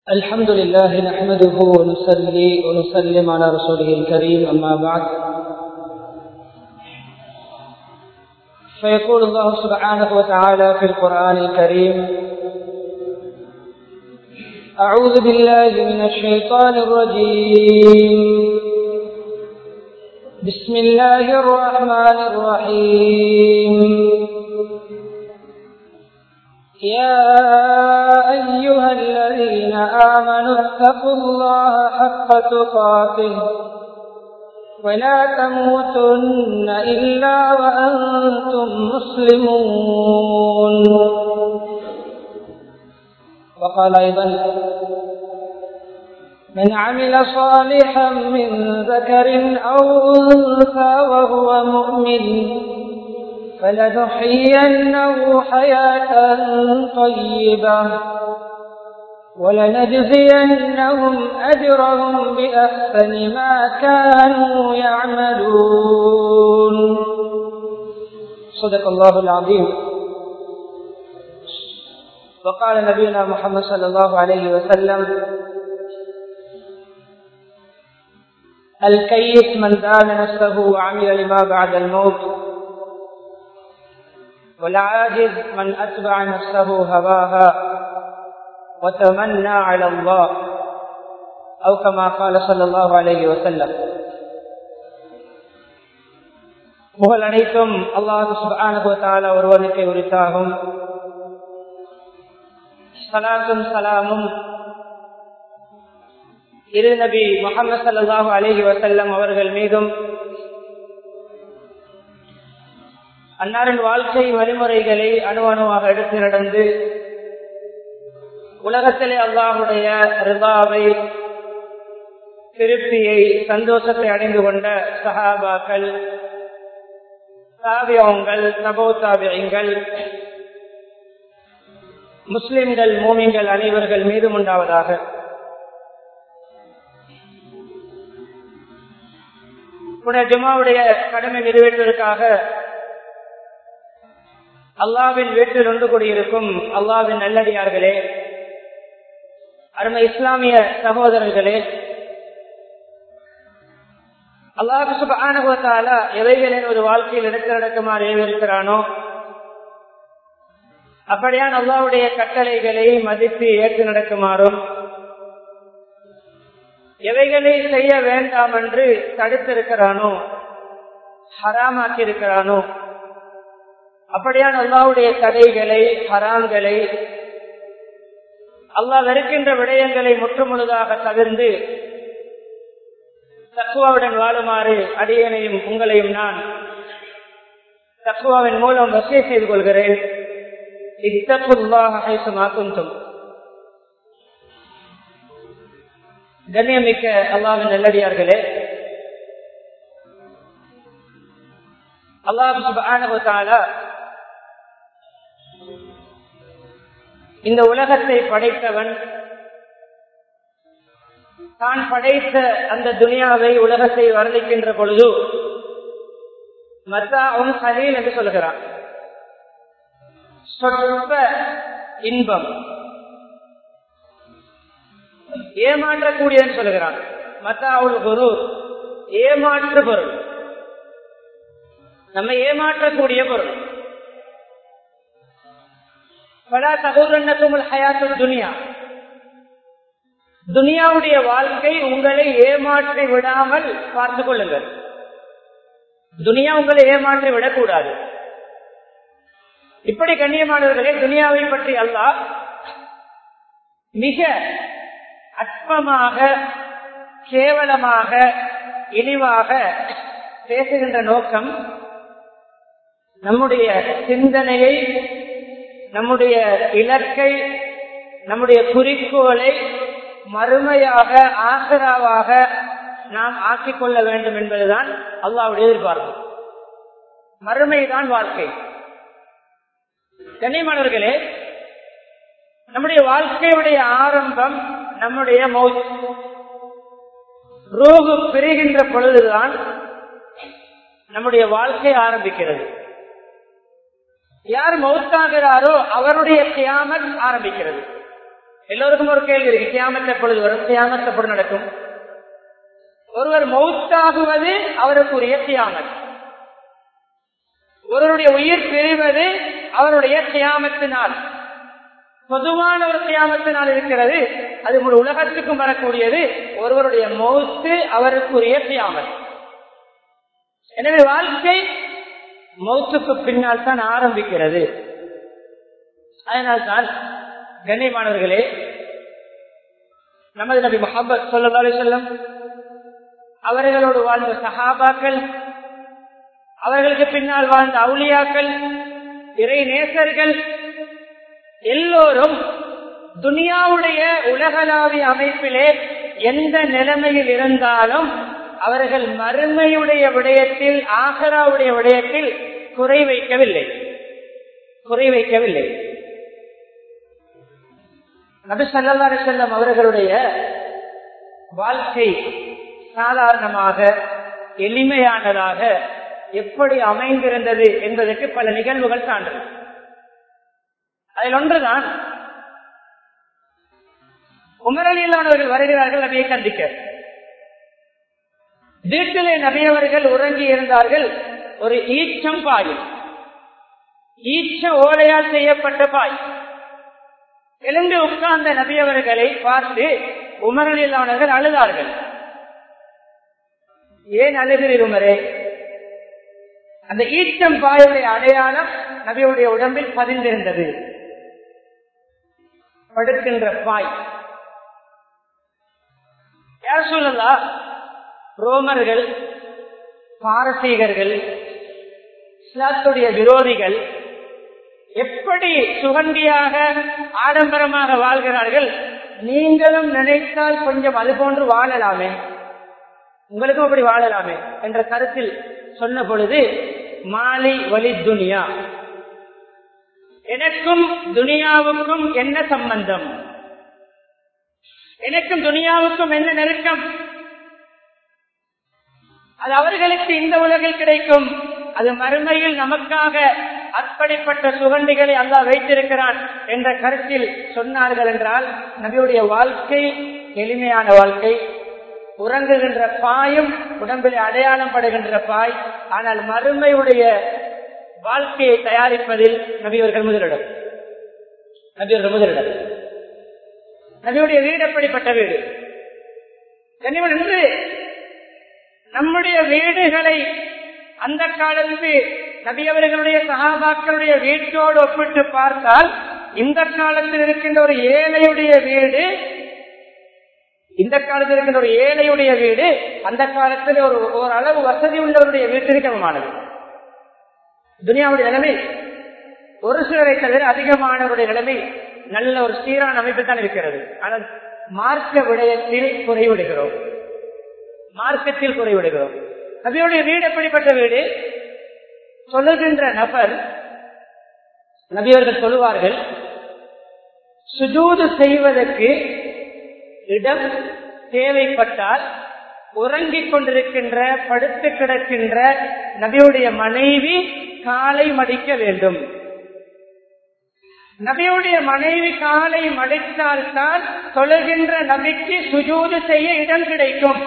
الحمد لله نحمده ونصلي ونسلم على رسوله الكريم أما بعد فيقول الله سبحانه وتعالى في القرآن الكريم أعوذ بالله من الشيطان الرجيم بسم الله الرحمن الرحيم يا أيها الذين آمنوا اتقوا الله حق تقاته ولا تموتن إلا وأنتم مسلمون وقال أيضا من عمل صالحا من ذكر أو أنثى وهو مؤمن فلنحيينه حياة طيبة ولنجزينهم أجرهم بأحسن ما كانوا يعملون صدق الله العظيم وقال نبينا محمد صلى الله عليه وسلم الكيس من دان نفسه وعمل لما بعد الموت والعاجز من أتبع نفسه هواها وتمنى على الله أو كما قال صلى الله عليه وسلم புகழ் அனைத்தும் அல்லாஹு சுபானுபத்தால ஒருவனுக்கு உரித்தாகும் சலாத்தும் சலாமும் இரு நபி முகமது சல்லாஹூ அலஹி வசல்லம் அவர்கள் மீதும் அன்னாரின் வாழ்க்கை வழிமுறைகளை அணு அணுவாக எடுத்து நடந்து உலகத்திலே அல்லாஹுடைய ரிபாவை திருப்தியை சந்தோஷத்தை அடைந்து கொண்ட சஹாபாக்கள் தாபியங்கள் தபோ தாபியங்கள் முஸ்லிம்கள் மூமிங்கள் அனைவர்கள் மீதும் உண்டாவதாக ஜுமாவுடைய கடமை நிறைவேற்றுவதற்காக அல்லாவின் வீட்டில் ஒன்று கூடியிருக்கும் அல்லாவின் நல்லடியார்களே அருமை இஸ்லாமிய சகோதரர்களே அல்லாஹு சுபானுபவத்தால எவைகளின் ஒரு வாழ்க்கையில் எடுத்து நடக்குமாறு ஏவிருக்கிறானோ அப்படியான் அல்லாவுடைய கட்டளைகளை மதித்து ஏற்று நடக்குமாறும் எவைகளை செய்ய வேண்டாம் என்று தடுத்திருக்கிறானோ ஹராமாக்கி இருக்கிறானோ அப்படியான் அல்லாவுடைய கதைகளை ஹராம்களை அல்லாஹ் வெறுக்கின்ற விடயங்களை முற்றுமுழுதாக தவிர்ந்து தக்குவாவுடன் வாழுமாறு அடியனையும் உங்களையும் நான் தக்குவாவின் மூலம் வசிய செய்து கொள்கிறேன் இத்தப்புல்லாகும் கண்ணியமிக்க அல்லாவின் நல்லடியார்களே அல்லாஹு சுபான இந்த உலகத்தை படைத்தவன் தான் படைத்த அந்த துனியாவை உலகத்தை வர்ணிக்கின்ற பொழுது மத்தாவும் கலீல் என்று சொல்கிறான் சொற்ப இன்பம் ஏமாற்றக்கூடியன்னு சொல்கிறான் மத்தாவுல் குரு ஏமாற்று பொருள் நம்ம ஏமாற்றக்கூடிய பொருள் பலா தகவல் ஹயாத்து துனியா துனியாவுடைய வாழ்க்கை உங்களை ஏமாற்றி விடாமல் பார்த்துக் கொள்ளுங்கள் துனியா உங்களை ஏமாற்றி விடக்கூடாது இப்படி கண்ணியமானவர்களே துனியாவை பற்றி அல்லாஹ் மிக அற்பமாக கேவலமாக இழிவாக பேசுகின்ற நோக்கம் நம்முடைய சிந்தனையை நம்முடைய இலக்கை நம்முடைய குறிக்கோளை மறுமையாக ஆசராவாக நாம் ஆக்கிக் கொள்ள வேண்டும் என்பதுதான் அல்லாவுடைய எதிர்பார்ப்பு மறுமைதான் வாழ்க்கை கண்ணியமானவர்களே நம்முடைய வாழ்க்கையுடைய ஆரம்பம் நம்முடைய மௌத் ரோகு பெறுகின்ற பொழுதுதான் நம்முடைய வாழ்க்கை ஆரம்பிக்கிறது யார் மௌத்தாகிறாரோ அவருடைய கியாமத் ஆரம்பிக்கிறது எல்லோருக்கும் ஒரு கேள்வி இருக்கு கியாமத்தை பொழுது வரும் கியாமத்தை பொழுது நடக்கும் ஒருவர் மௌத்தாகுவது அவருக்குரிய கியாமத் ஒருவருடைய உயிர் பிரிவது அவருடைய கியாமத்தினால் பொதுவான ஒரு கியாமத்தினால் இருக்கிறது அது முழு உலகத்துக்கும் வரக்கூடியது ஒருவருடைய மௌத்து அவருக்குரிய கியாமத் எனவே வாழ்க்கை மௌத்துக்கு பின்னால் தான் ஆரம்பிக்கிறது அதனால்தான் கண்ணியமானவர்களே நமது நபி முகமது சொல்லா செல்லம் அவர்களோடு வாழ்ந்த சஹாபாக்கள் அவர்களுக்கு பின்னால் வாழ்ந்த அவுளியாக்கள் இறை நேசர்கள் எல்லோரும் துனியாவுடைய உலகளாவிய அமைப்பிலே எந்த நிலைமையில் இருந்தாலும் அவர்கள் மறுமையுடைய விடயத்தில் ஆகராவுடைய விடயத்தில் குறை வைக்கவில்லை குறை வைக்கவில்லை நபி சல்லா செல்லம் அவர்களுடைய வாழ்க்கை சாதாரணமாக எளிமையானதாக எப்படி அமைந்திருந்தது என்பதற்கு பல நிகழ்வுகள் சான்று அதில் ஒன்றுதான் உமரலியலானவர்கள் வருகிறார்கள் நபியை சந்திக்க வீட்டிலே நபியவர்கள் உறங்கி இருந்தார்கள் ஒரு ஈச்சம் பாய் ஈச்ச ஓலையால் செய்யப்பட்ட பாய் எழுந்து உட்கார்ந்த நபியவர்களை பார்த்து உமரலியலானவர்கள் அழுதார்கள் ஏன் அழுகிறீர் உமரே அந்த ஈச்சம் பாயுடைய அடையாளம் நபியுடைய உடம்பில் பதிந்திருந்தது படுக்கின்ற பாய் யார் சொல்லலா ரோமர்கள் பாரசீகர்கள் இஸ்லாத்துடைய விரோதிகள் எப்படி சுகண்டியாக ஆடம்பரமாக வாழ்கிறார்கள் நீங்களும் நினைத்தால் கொஞ்சம் அது போன்று வாழலாமே உங்களுக்கும் அப்படி வாழலாமே என்ற கருத்தில் சொன்ன பொழுது மாலை வலி துனியா எனக்கும் துனியாவுக்கும் என்ன சம்பந்தம் எனக்கும் துனியாவுக்கும் என்ன நெருக்கம் அது அவர்களுக்கு இந்த உலகில் கிடைக்கும் அது மறுமையில் நமக்காக அப்படிப்பட்ட சுகண்டிகளை அல்லா வைத்திருக்கிறான் என்ற கருத்தில் சொன்னார்கள் என்றால் நபியுடைய வாழ்க்கை எளிமையான வாழ்க்கை உறங்குகின்ற பாயும் உடம்பில் அடையாளம் படுகின்ற பாய் ஆனால் மறுமையுடைய வாழ்க்கையை தயாரிப்பதில் நபியவர்கள் முதலிடம் நபியவர்கள் முதலிடம் நபியுடைய வீடு எப்படிப்பட்ட வீடு கனிவன் என்று நம்முடைய வீடுகளை அந்த காலத்து நபியவர்களுடைய சகாபாக்களுடைய வீட்டோடு ஒப்பிட்டு பார்த்தால் இந்த காலத்தில் இருக்கின்ற ஒரு ஏழையுடைய வீடு இந்த காலத்தில் இருக்கின்ற ஒரு ஏழையுடைய வீடு அந்த காலத்தில் ஒரு ஒரு அளவு வசதி உள்ளவருடைய வீட்டிற்கு சமமானது துனியாவுடைய நிலைமை ஒரு சிலரை தவிர அதிகமானவருடைய நிலைமை நல்ல ஒரு சீரான அமைப்பு தான் இருக்கிறது ஆனால் மார்க்க விடயத்தில் குறைவிடுகிறோம் மார்க்கத்தில் குறைவிடுகிறோம் நபியுடைய வீடு எப்படிப்பட்ட வீடு சொல்லுகின்ற நபர் நபியவர்கள் சொல்லுவார்கள் சுஜூது செய்வதற்கு இடம் தேவைப்பட்டால் உறங்கிக் கொண்டிருக்கின்ற படுத்து கிடக்கின்ற நபியுடைய மனைவி காலை மடிக்க வேண்டும் நபியுடைய மனைவி காலை மடித்தால்தான் தொழுகின்ற நபிக்கு சுஜூது செய்ய இடம் கிடைக்கும்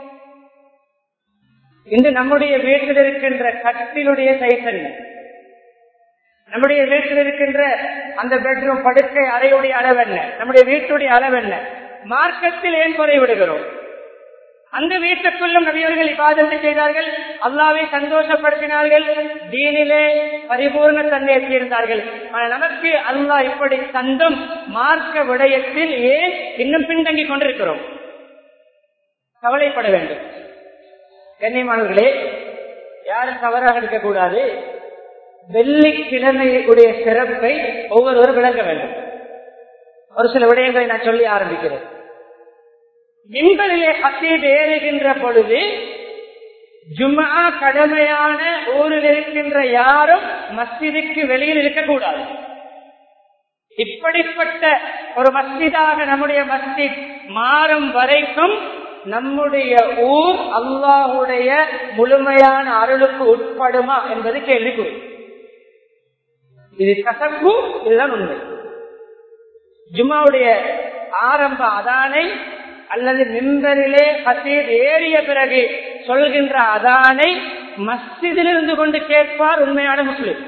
இன்று நம்முடைய வீட்டில் இருக்கின்ற கட்டிலுடைய சைத்தன்மை நம்முடைய வீட்டில் இருக்கின்ற அந்த பெட்ரூம் படுக்கை அறையுடைய அளவென்ன நம்முடைய வீட்டுடைய அளவென்ன மார்க்கத்தில் ஏன் குறைவிடுகிறோம் அந்த வீட்டுக்குள்ளும் நபியவர்கள் இபாதத்தை செய்தார்கள் அல்லாவை சந்தோஷப்படுத்தினார்கள் தீனிலே பரிபூர்ண தன்மை எத்தியிருந்தார்கள் ஆனால் நமக்கு அல்லாஹ் இப்படி தந்தும் மார்க்க விடயத்தில் ஏன் இன்னும் பின்தங்கிக் கொண்டிருக்கிறோம் கவலைப்பட வேண்டும் கண்ணியமானவர்களே யாரும் தவறாக இருக்கக்கூடாது வெள்ளிக்கிழமையுடைய சிறப்பை ஒவ்வொருவரும் விளங்க வேண்டும் ஒரு சில விடயங்களை நான் சொல்லி ஆரம்பிக்கிறேன் மின்பலிலே ஹத்தீப் ஏறுகின்ற பொழுது ஜும்மா கடமையான ஊரில் இருக்கின்ற யாரும் மஸ்ஜிதுக்கு வெளியில் இருக்கக்கூடாது இப்படிப்பட்ட ஒரு மஸ்ஜிதாக நம்முடைய மஸ்ஜித் மாறும் வரைக்கும் நம்முடைய ஊர் அல்லாஹுடைய முழுமையான அருளுக்கு உட்படுமா என்பது கேள்விக்குறி இது கசப்பு இதுதான் உண்மை ஜும்மாவுடைய ஆரம்ப அதானை அல்லது மிம்பரிலே ஹசீர் ஏறிய பிறகு சொல்கின்ற அதானை மஸ்ஜிதில் இருந்து கொண்டு கேட்பார் உண்மையான முஸ்லிம்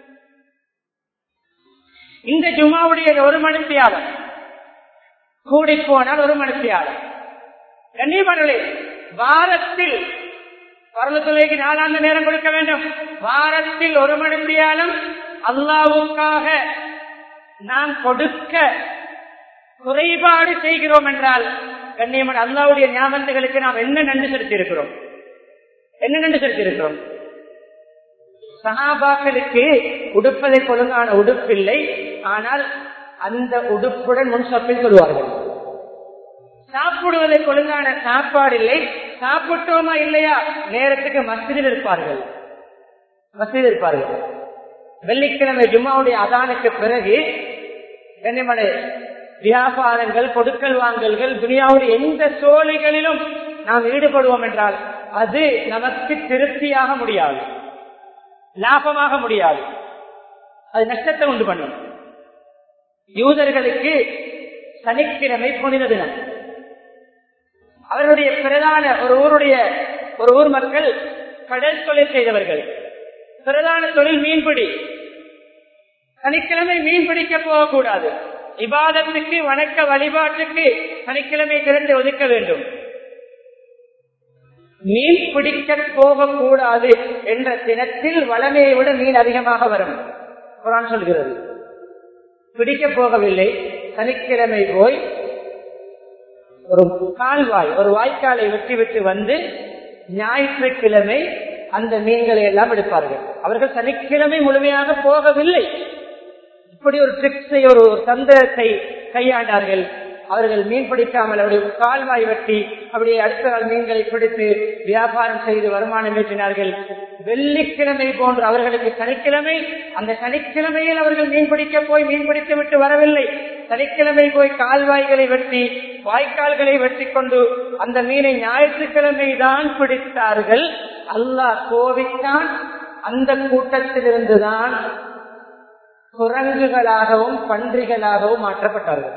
இந்த ஜுமாவுடைய ஒரு மணித்தியாளர் கூடி போனால் ஒரு மணித்தியாளர் கண்ணியமர்களே வாரத்தில் பரலத்துறைக்கு நாலாண்டு நேரம் கொடுக்க வேண்டும் வாரத்தில் ஒரு மணித்தியாலும் அல்லாவுக்காக நாம் கொடுக்க குறைபாடு செய்கிறோம் என்றால் கண்ணியமன் அல்லாவுடைய ஞாபகங்களுக்கு நாம் என்ன நன்றி செலுத்தியிருக்கிறோம் என்ன நன்றி செலுத்தியிருக்கிறோம் சகாபாக்களுக்கு உடுப்பதை ஒழுங்கான உடுப்பில்லை ஆனால் அந்த உடுப்புடன் முன் சொப்பில் சொல்வார்கள் சாப்பிடுவதற்கு ஒழுங்கான சாப்பாடு இல்லை சாப்பிட்டோமா இல்லையா நேரத்துக்கு மஸ்ஜிதில் இருப்பார்கள் மஸ்ஜிதில் இருப்பார்கள் வெள்ளிக்கிழமை ஜும்மாவுடைய அதானுக்கு பிறகு கண்ணிமனை வியாபாரங்கள் கொடுக்கல் வாங்கல்கள் துனியாவுடைய எந்த சோழிகளிலும் நாம் ஈடுபடுவோம் என்றால் அது நமக்கு திருப்தியாக முடியாது லாபமாக முடியாது அது நஷ்டத்தை உண்டு பண்ணும் யூதர்களுக்கு சனிக்கிழமை புனித தினம் அவருடைய பிரதான ஒரு ஊருடைய ஒரு ஊர் மக்கள் கடல் தொழில் செய்தவர்கள் பிரதான தொழில் மீன்பிடி சனிக்கிழமை மீன் பிடிக்க போகக்கூடாது இபாதத்துக்கு வணக்க வழிபாட்டுக்கு சனிக்கிழமை திறந்து ஒதுக்க வேண்டும் மீன் பிடிக்க போகக்கூடாது என்ற தினத்தில் வளமையை விட மீன் அதிகமாக வரும் குரான் சொல்கிறது பிடிக்க போகவில்லை சனிக்கிழமை போய் ஒரு கால்வாய் ஒரு வாய்க்காலை வெட்டி விட்டு வந்து ஞாயிற்றுக்கிழமை அந்த மீன்களை எல்லாம் எடுப்பார்கள் அவர்கள் சனிக்கிழமை முழுமையாக போகவில்லை இப்படி ஒரு ட்ரிக்ஸை ஒரு தந்திரத்தை கையாண்டார்கள் அவர்கள் மீன் பிடிக்காமல் அவருடைய கால்வாய் வெட்டி அப்படியே அடுத்த நாள் மீன்களை பிடித்து வியாபாரம் செய்து வருமானம் ஈட்டினார்கள் வெள்ளிக்கிழமை போன்று அவர்களுக்கு சனிக்கிழமை அந்த சனிக்கிழமையில் அவர்கள் மீன் பிடிக்க போய் மீன் பிடித்து விட்டு வரவில்லை சனிக்கிழமை போய் கால்வாய்களை வெட்டி வாய்க்கால்களை வெட்டி கொண்டு அந்த மீனை ஞாயிற்றுக்கிழமை தான் பிடித்தார்கள் அல்லாஹ் கோவித்தான் அந்த கூட்டத்திலிருந்துதான் குரங்குகளாகவும் பன்றிகளாகவும் மாற்றப்பட்டார்கள்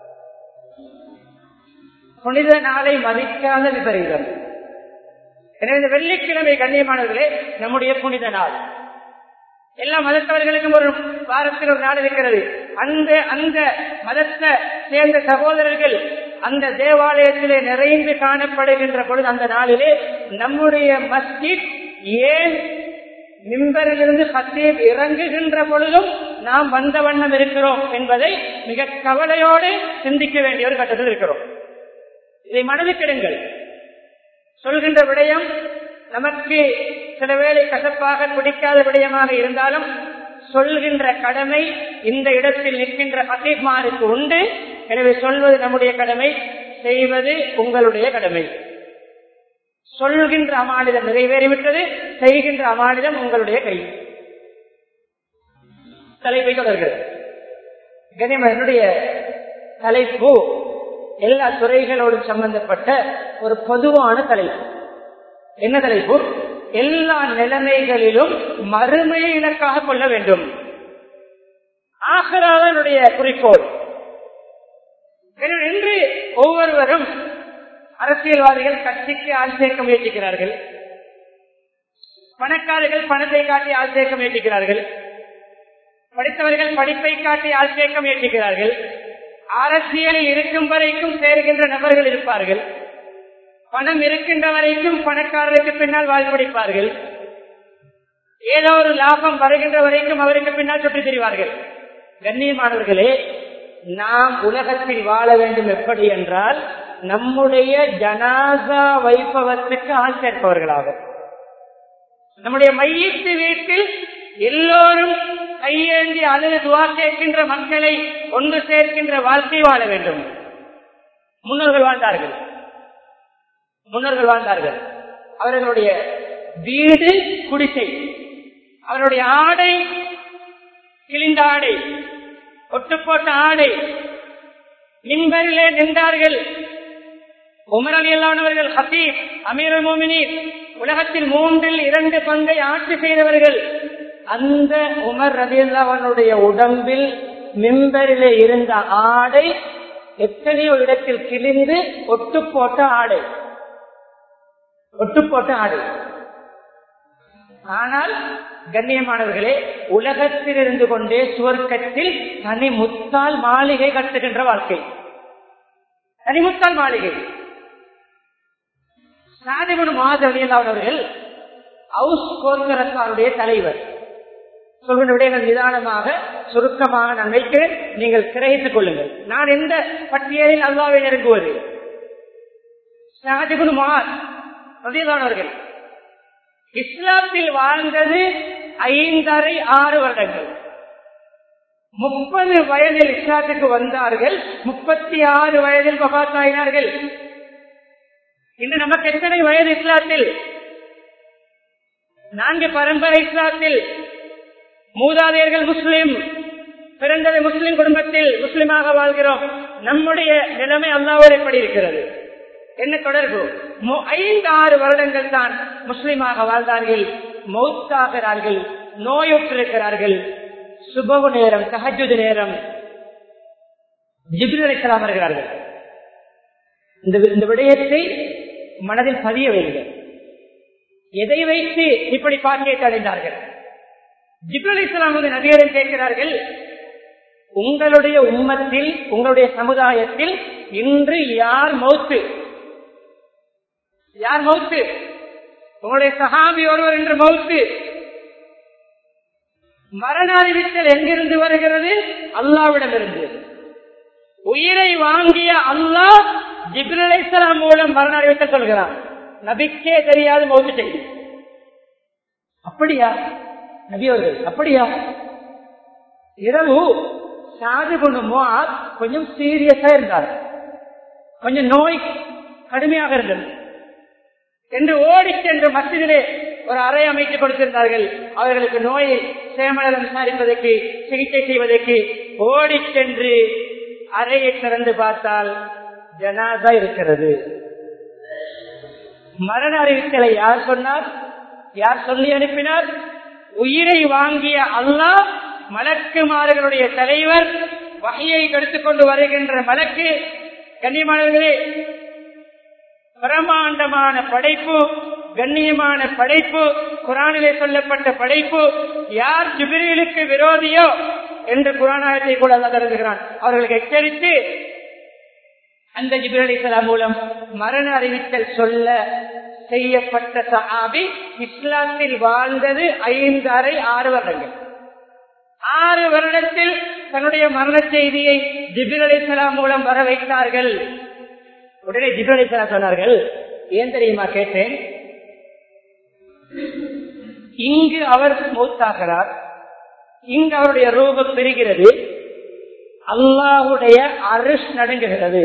புனித நாளை மதிக்காத விபரீதம் எனவே இந்த வெள்ளிக்கிழமை கண்ணியமானவர்களே நம்முடைய புனித நாள் எல்லா மதத்தவர்களுக்கும் ஒரு வாரத்தில் ஒரு நாள் இருக்கிறது அந்த அந்த மதத்தை சேர்ந்த சகோதரர்கள் அந்த தேவாலயத்திலே நிறைந்து காணப்படுகின்ற பொழுது அந்த நாளிலே நம்முடைய மஸ்ஜித் ஏன் மிம்பரிலிருந்து ஹத்தீப் இறங்குகின்ற பொழுதும் நாம் வந்த வண்ணம் இருக்கிறோம் என்பதை மிக கவலையோடு சிந்திக்க வேண்டிய ஒரு கட்டத்தில் இருக்கிறோம் இதை மனதுக்கிடுங்கள் சொல்கின்ற விடயம் நமக்கு சில வேளை கசப்பாக பிடிக்காத விடயமாக இருந்தாலும் சொல்கின்ற கடமை இந்த இடத்தில் நிற்கின்ற ஹத்தீப்மாருக்கு உண்டு எனவே சொல்வது நம்முடைய கடமை செய்வது உங்களுடைய கடமை சொல்கின்ற அமானிதம் நிறைவேறிவிட்டது செய்கின்ற அமானிதம் உங்களுடைய கை தலைப்பை தொடர்கிறது கனிம என்னுடைய தலைப்பு எல்லா துறைகளோடும் சம்பந்தப்பட்ட ஒரு பொதுவான தலைப்பு என்ன தலைப்பு எல்லா நிலைமைகளிலும் மறுமையை இலக்காக கொள்ள வேண்டும் ஆகராதனுடைய குறிக்கோள் என்று ஒவ்வொருவரும் அரசியல்வாதிகள் கட்சிக்கு ஆள் சேர்க்க முயற்சிக்கிறார்கள் பணக்காரர்கள் பணத்தை காட்டி ஆள் சேர்க்க முயற்சிக்கிறார்கள் படித்தவர்கள் படிப்பை காட்டி ஆள் சேர்க்க முயற்சிக்கிறார்கள் அரசியலில் இருக்கும் வரைக்கும் சேர்கின்ற நபர்கள் இருப்பார்கள் பணம் இருக்கின்ற வரைக்கும் பணக்காரருக்கு பின்னால் வாழ்வடிப்பார்கள் ஏதோ ஒரு லாபம் வருகின்ற வரைக்கும் அவருக்கு பின்னால் சுற்றி திரிவார்கள் கண்ணியமானவர்களே நாம் உலகத்தில் வாழ வேண்டும் எப்படி என்றால் நம்முடைய ஜனாசா வைபவத்துக்கு ஆள் சேர்ப்பவர்களாகும் நம்முடைய மையத்து வீட்டில் எல்லோரும் கையேந்தி அழுது துவா சேர்க்கின்ற மக்களை ஒன்று சேர்க்கின்ற வாழ்க்கை வாழ வேண்டும் முன்னோர்கள் வாழ்ந்தார்கள் முன்னோர்கள் வாழ்ந்தார்கள் அவர்களுடைய வீடு குடிசை அவருடைய ஆடை கிழிந்த ஆடை ஒட்டுப்போட்ட ஆடை மின்பரிலே நின்றார்கள் உமர் அலி அல்லானவர்கள் ஹசீப் அமீர் மோமினி உலகத்தில் மூன்றில் இரண்டு பங்கை ஆட்சி செய்தவர்கள் அந்த உமர் ரதியல்லாவனுடைய உடம்பில் மிம்பரிலே இருந்த ஆடை எத்தனையோ இடத்தில் கிழிந்து ஒட்டு போட்ட ஆடை ஒட்டு போட்ட ஆடை ஆனால் கண்ணியமானவர்களே உலகத்தில் இருந்து கொண்டே சுவர்க்கத்தில் தனி முத்தால் மாளிகை கட்டுகின்ற வாழ்க்கை தனி முத்தால் மாளிகை சாதிபன் மாதவியல் அவர்கள் ஹவுஸ் கோர்க்கரசாருடைய தலைவர் சொல்கின்ற விடயங்கள் நிதானமாக சுருக்கமாக நான் வைக்கிறேன் நீங்கள் கிரகித்துக் கொள்ளுங்கள் நான் எந்த பட்டியலில் அல்லாவை நெருங்குவது ஷாஜிபுன் மகாத் ரதியல்லானவர்கள் இஸ்லாத்தில் வாழ்ந்தது ஐந்தரை ஆறு வருடங்கள் முப்பது வயதில் இஸ்லாத்துக்கு வந்தார்கள் முப்பத்தி ஆறு வயதில் மகாத்தாயினார்கள் இன்று நமக்கு எத்தனை வயது இஸ்லாத்தில் நான்கு பரம்பரை இஸ்லாத்தில் மூதாதையர்கள் முஸ்லிம் பிறந்தது முஸ்லிம் குடும்பத்தில் முஸ்லிமாக வாழ்கிறோம் நம்முடைய நிலைமை அல்லாவோடு எப்படி இருக்கிறது என்ன தொடர்பு ஐந்து ஆறு வருடங்கள் தான் முஸ்லிமாக வாழ்ந்தார்கள் மௌத்தாகிறார்கள் நோயுற்றிருக்கிறார்கள் சுபகு நேரம் தஹஜுது நேரம் ஜிப்ரலாம் வருகிறார்கள் இந்த விடயத்தை மனதில் பதிய வேண்டும் எதை வைத்து இப்படி பாக்கியத்தை அடைந்தார்கள் ஜிப்ரல் இஸ்லாம் வந்து நபியரும் கேட்கிறார்கள் உங்களுடைய உம்மத்தில் உங்களுடைய சமுதாயத்தில் இன்று யார் மௌத்து யார் மௌத்து உங்களுடைய சகாபி ஒருவர் என்று மௌத்து மரண அறிவித்தல் எங்கிருந்து வருகிறது அல்லாவிடம் இருந்து உயிரை வாங்கிய அல்லாஹ் ஜிப்ரலாம் மூலம் மரண அறிவித்தல் சொல்கிறான் நபிக்கே தெரியாது மௌத்து செய்தி அப்படியா நபியவர்கள் அப்படியா இரவு சாது குணமோ கொஞ்சம் சீரியஸா இருந்தார் கொஞ்சம் நோய் கடுமையாக இருந்தது என்று ஓடி சென்று மசிதிலே ஒரு அறை அமைத்து கொடுத்திருந்தார்கள் அவர்களுக்கு நோயை சேமலம் விசாரிப்பதற்கு சிகிச்சை செய்வதற்கு ஓடி சென்று அறையை திறந்து பார்த்தால் ஜனாதா இருக்கிறது மரண அறிவித்தலை யார் சொன்னார் யார் சொல்லி அனுப்பினார் உயிரை வாங்கிய அல்லாஹ் மலக்குமார்களுடைய தலைவர் வகையை எடுத்துக்கொண்டு வருகின்ற மலக்கு கண்ணியமானவர்களே பிரமாண்டமான படைப்பு கண்ணியமான படைப்பு குரானிலே சொல்லப்பட்ட படைப்பு யார் ஜிபிரிலுக்கு விரோதியோ என்று குரானாயத்தை கூட அல்ல கருதுகிறான் அவர்களுக்கு எச்சரித்து அந்த ஜிபிரல் இஸ்லாம் மூலம் மரண அறிவித்தல் சொல்ல செய்யப்பட்ட சஹாபி இஸ்லாத்தில் வாழ்ந்தது ஐந்து அறை ஆறு வருடங்கள் ஆறு வருடத்தில் தன்னுடைய மரண செய்தியை ஜிபிர் அலி மூலம் வர வைத்தார்கள் உடனே ஜிபிர் அலி சொன்னார்கள் ஏன் தெரியுமா கேட்டேன் இங்கு அவர் மூத்தாகிறார் இங்கு அவருடைய ரூபம் பெறுகிறது அல்லாஹுடைய அரிஷ் நடுங்குகிறது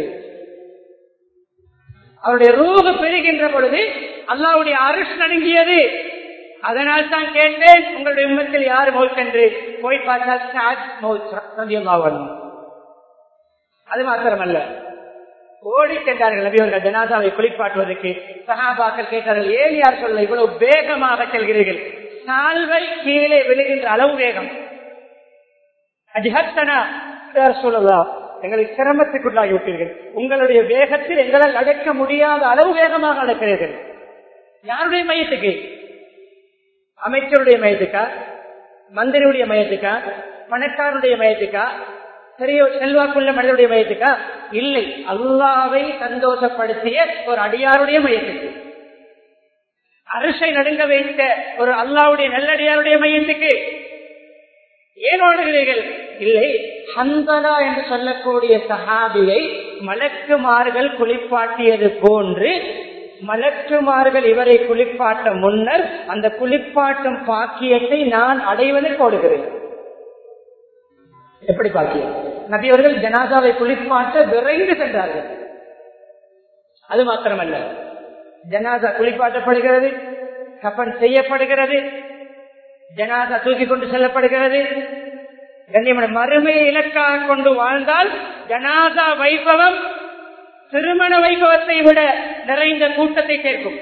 அவருடைய ரூப பெறுகின்ற பொழுது அல்லாவுடைய அரிஷ் நடுங்கியது அதனால் தான் கேட்டேன் உங்களுடைய உண்மத்தில் யார் மௌத் என்று போய் பார்த்தால் அது மாத்திரமல்ல ஓடி சென்றார்கள் நபியவர்கள் ஜனாதாவை குளிப்பாட்டுவதற்கு சகாபாக்கள் கேட்டார்கள் ஏன் யார் சொல்ல இவ்வளவு வேகமாக செல்கிறீர்கள் சால்வை கீழே விழுகின்ற அளவு வேகம் அஜிஹத்தனா சொல்லலாம் எங்களை சிரமத்துக்குள்ளாகி விட்டீர்கள் உங்களுடைய வேகத்தில் எங்களால் அடக்க முடியாத அளவு வேகமாக அடக்கிறீர்கள் யாருடைய மையத்துக்கு அமைச்சருடைய மையத்துக்கா மந்திரியுடைய மையத்துக்கா பணக்காரனுடைய மையத்துக்கா பெரிய செல்வாக்குள்ள மனிதனுடைய மையத்துக்கா இல்லை அல்லாவை சந்தோஷப்படுத்திய ஒரு அடியாருடைய மையத்துக்கு அரசை நடுங்க வைத்த ஒரு அல்லாவுடைய நல்லடியாருடைய மையத்துக்கு ஏன் ஓடுகிறீர்கள் இல்லை ஹந்தலா என்று சொல்லக்கூடிய சஹாபியை மலக்குமார்கள் குளிப்பாட்டியது போன்று மலக்குமார்கள் இவரை குளிப்பாட்ட முன்னர் அந்த குளிப்பாட்டும் பாக்கியத்தை நான் அடைவதற்கு ஓடுகிறேன் எப்படி பாக்கியம் நபி அவர்கள் ஜனாதாவை குளிப்பாட்ட விரைந்து சென்றார்கள் அது மாத்திரமல்ல ஜனாதா குளிப்பாட்டப்படுகிறது கப்பன் செய்யப்படுகிறது ஜனாதா தூக்கி கொண்டு செல்லப்படுகிறது கண்ணியமான மறுமையை இலக்காக கொண்டு வாழ்ந்தால் ஜனாதா வைபவம் திருமண வைபவத்தை விட நிறைந்த கூட்டத்தை சேர்க்கும்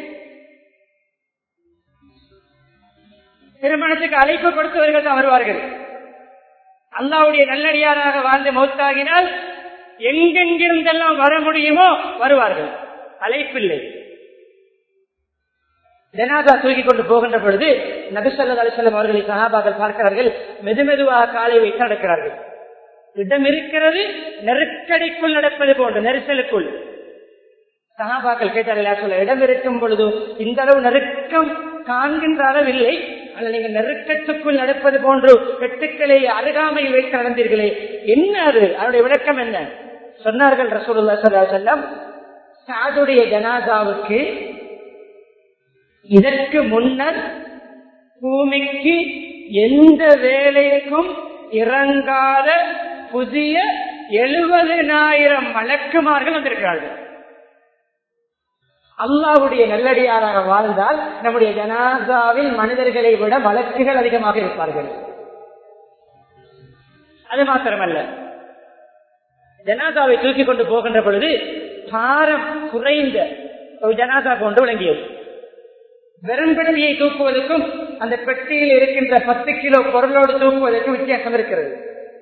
திருமணத்துக்கு அழைப்பு கொடுத்தவர்கள் தான் வருவார்கள் அல்லாவுடைய நல்லடியாராக வாழ்ந்து மௌத்தாகினால் எங்கெங்கிருந்தெல்லாம் வர முடியுமோ வருவார்கள் அழைப்பில்லை ஜனாதா தூக்கி கொண்டு போகின்ற பொழுது நபிசல்லா அலிசல்லம் அவர்களை சகாபாக்கள் பார்க்கிறார்கள் மெதுமெதுவாக காலை வைத்து நடக்கிறார்கள் இடம் இருக்கிறது நெருக்கடிக்குள் நடப்பது போன்று நெரிசலுக்குள் சகாபாக்கள் கேட்டார்கள் சொல்ல இடம் இருக்கும் பொழுது இந்த அளவு நெருக்கம் காண்கின்ற அளவில்லை ஆனால் நீங்கள் நெருக்கத்துக்குள் நடப்பது போன்று வெட்டுக்களை அருகாமையில் வைத்து நடந்தீர்களே என்ன அது அதனுடைய விளக்கம் என்ன சொன்னார்கள் ரசூலுல்லா செல்லம் சாதுடைய ஜனாதாவுக்கு இதற்கு முன்னர் பூமிக்கு எந்த வேலைக்கும் இறங்காத புதிய எழுபதனாயிரம் வழக்குமார்கள் வந்திருக்கிறார்கள் அல்லாவுடைய நல்லடியாராக வாழ்ந்தால் நம்முடைய ஜனாதாவில் மனிதர்களை விட வழக்குகள் அதிகமாக இருப்பார்கள் அது மாத்திரமல்ல ஜனாதாவை தூக்கி கொண்டு போகின்ற பொழுது பாரம் குறைந்த ஒரு ஜனாதா கொண்டு விளங்கியது வெறும் பெட்டியை தூக்குவதற்கும் அந்த பெட்டியில் இருக்கின்ற பத்து கிலோ பொருளோடு தூக்குவதற்கும் வித்தியாசம் இருக்கிறது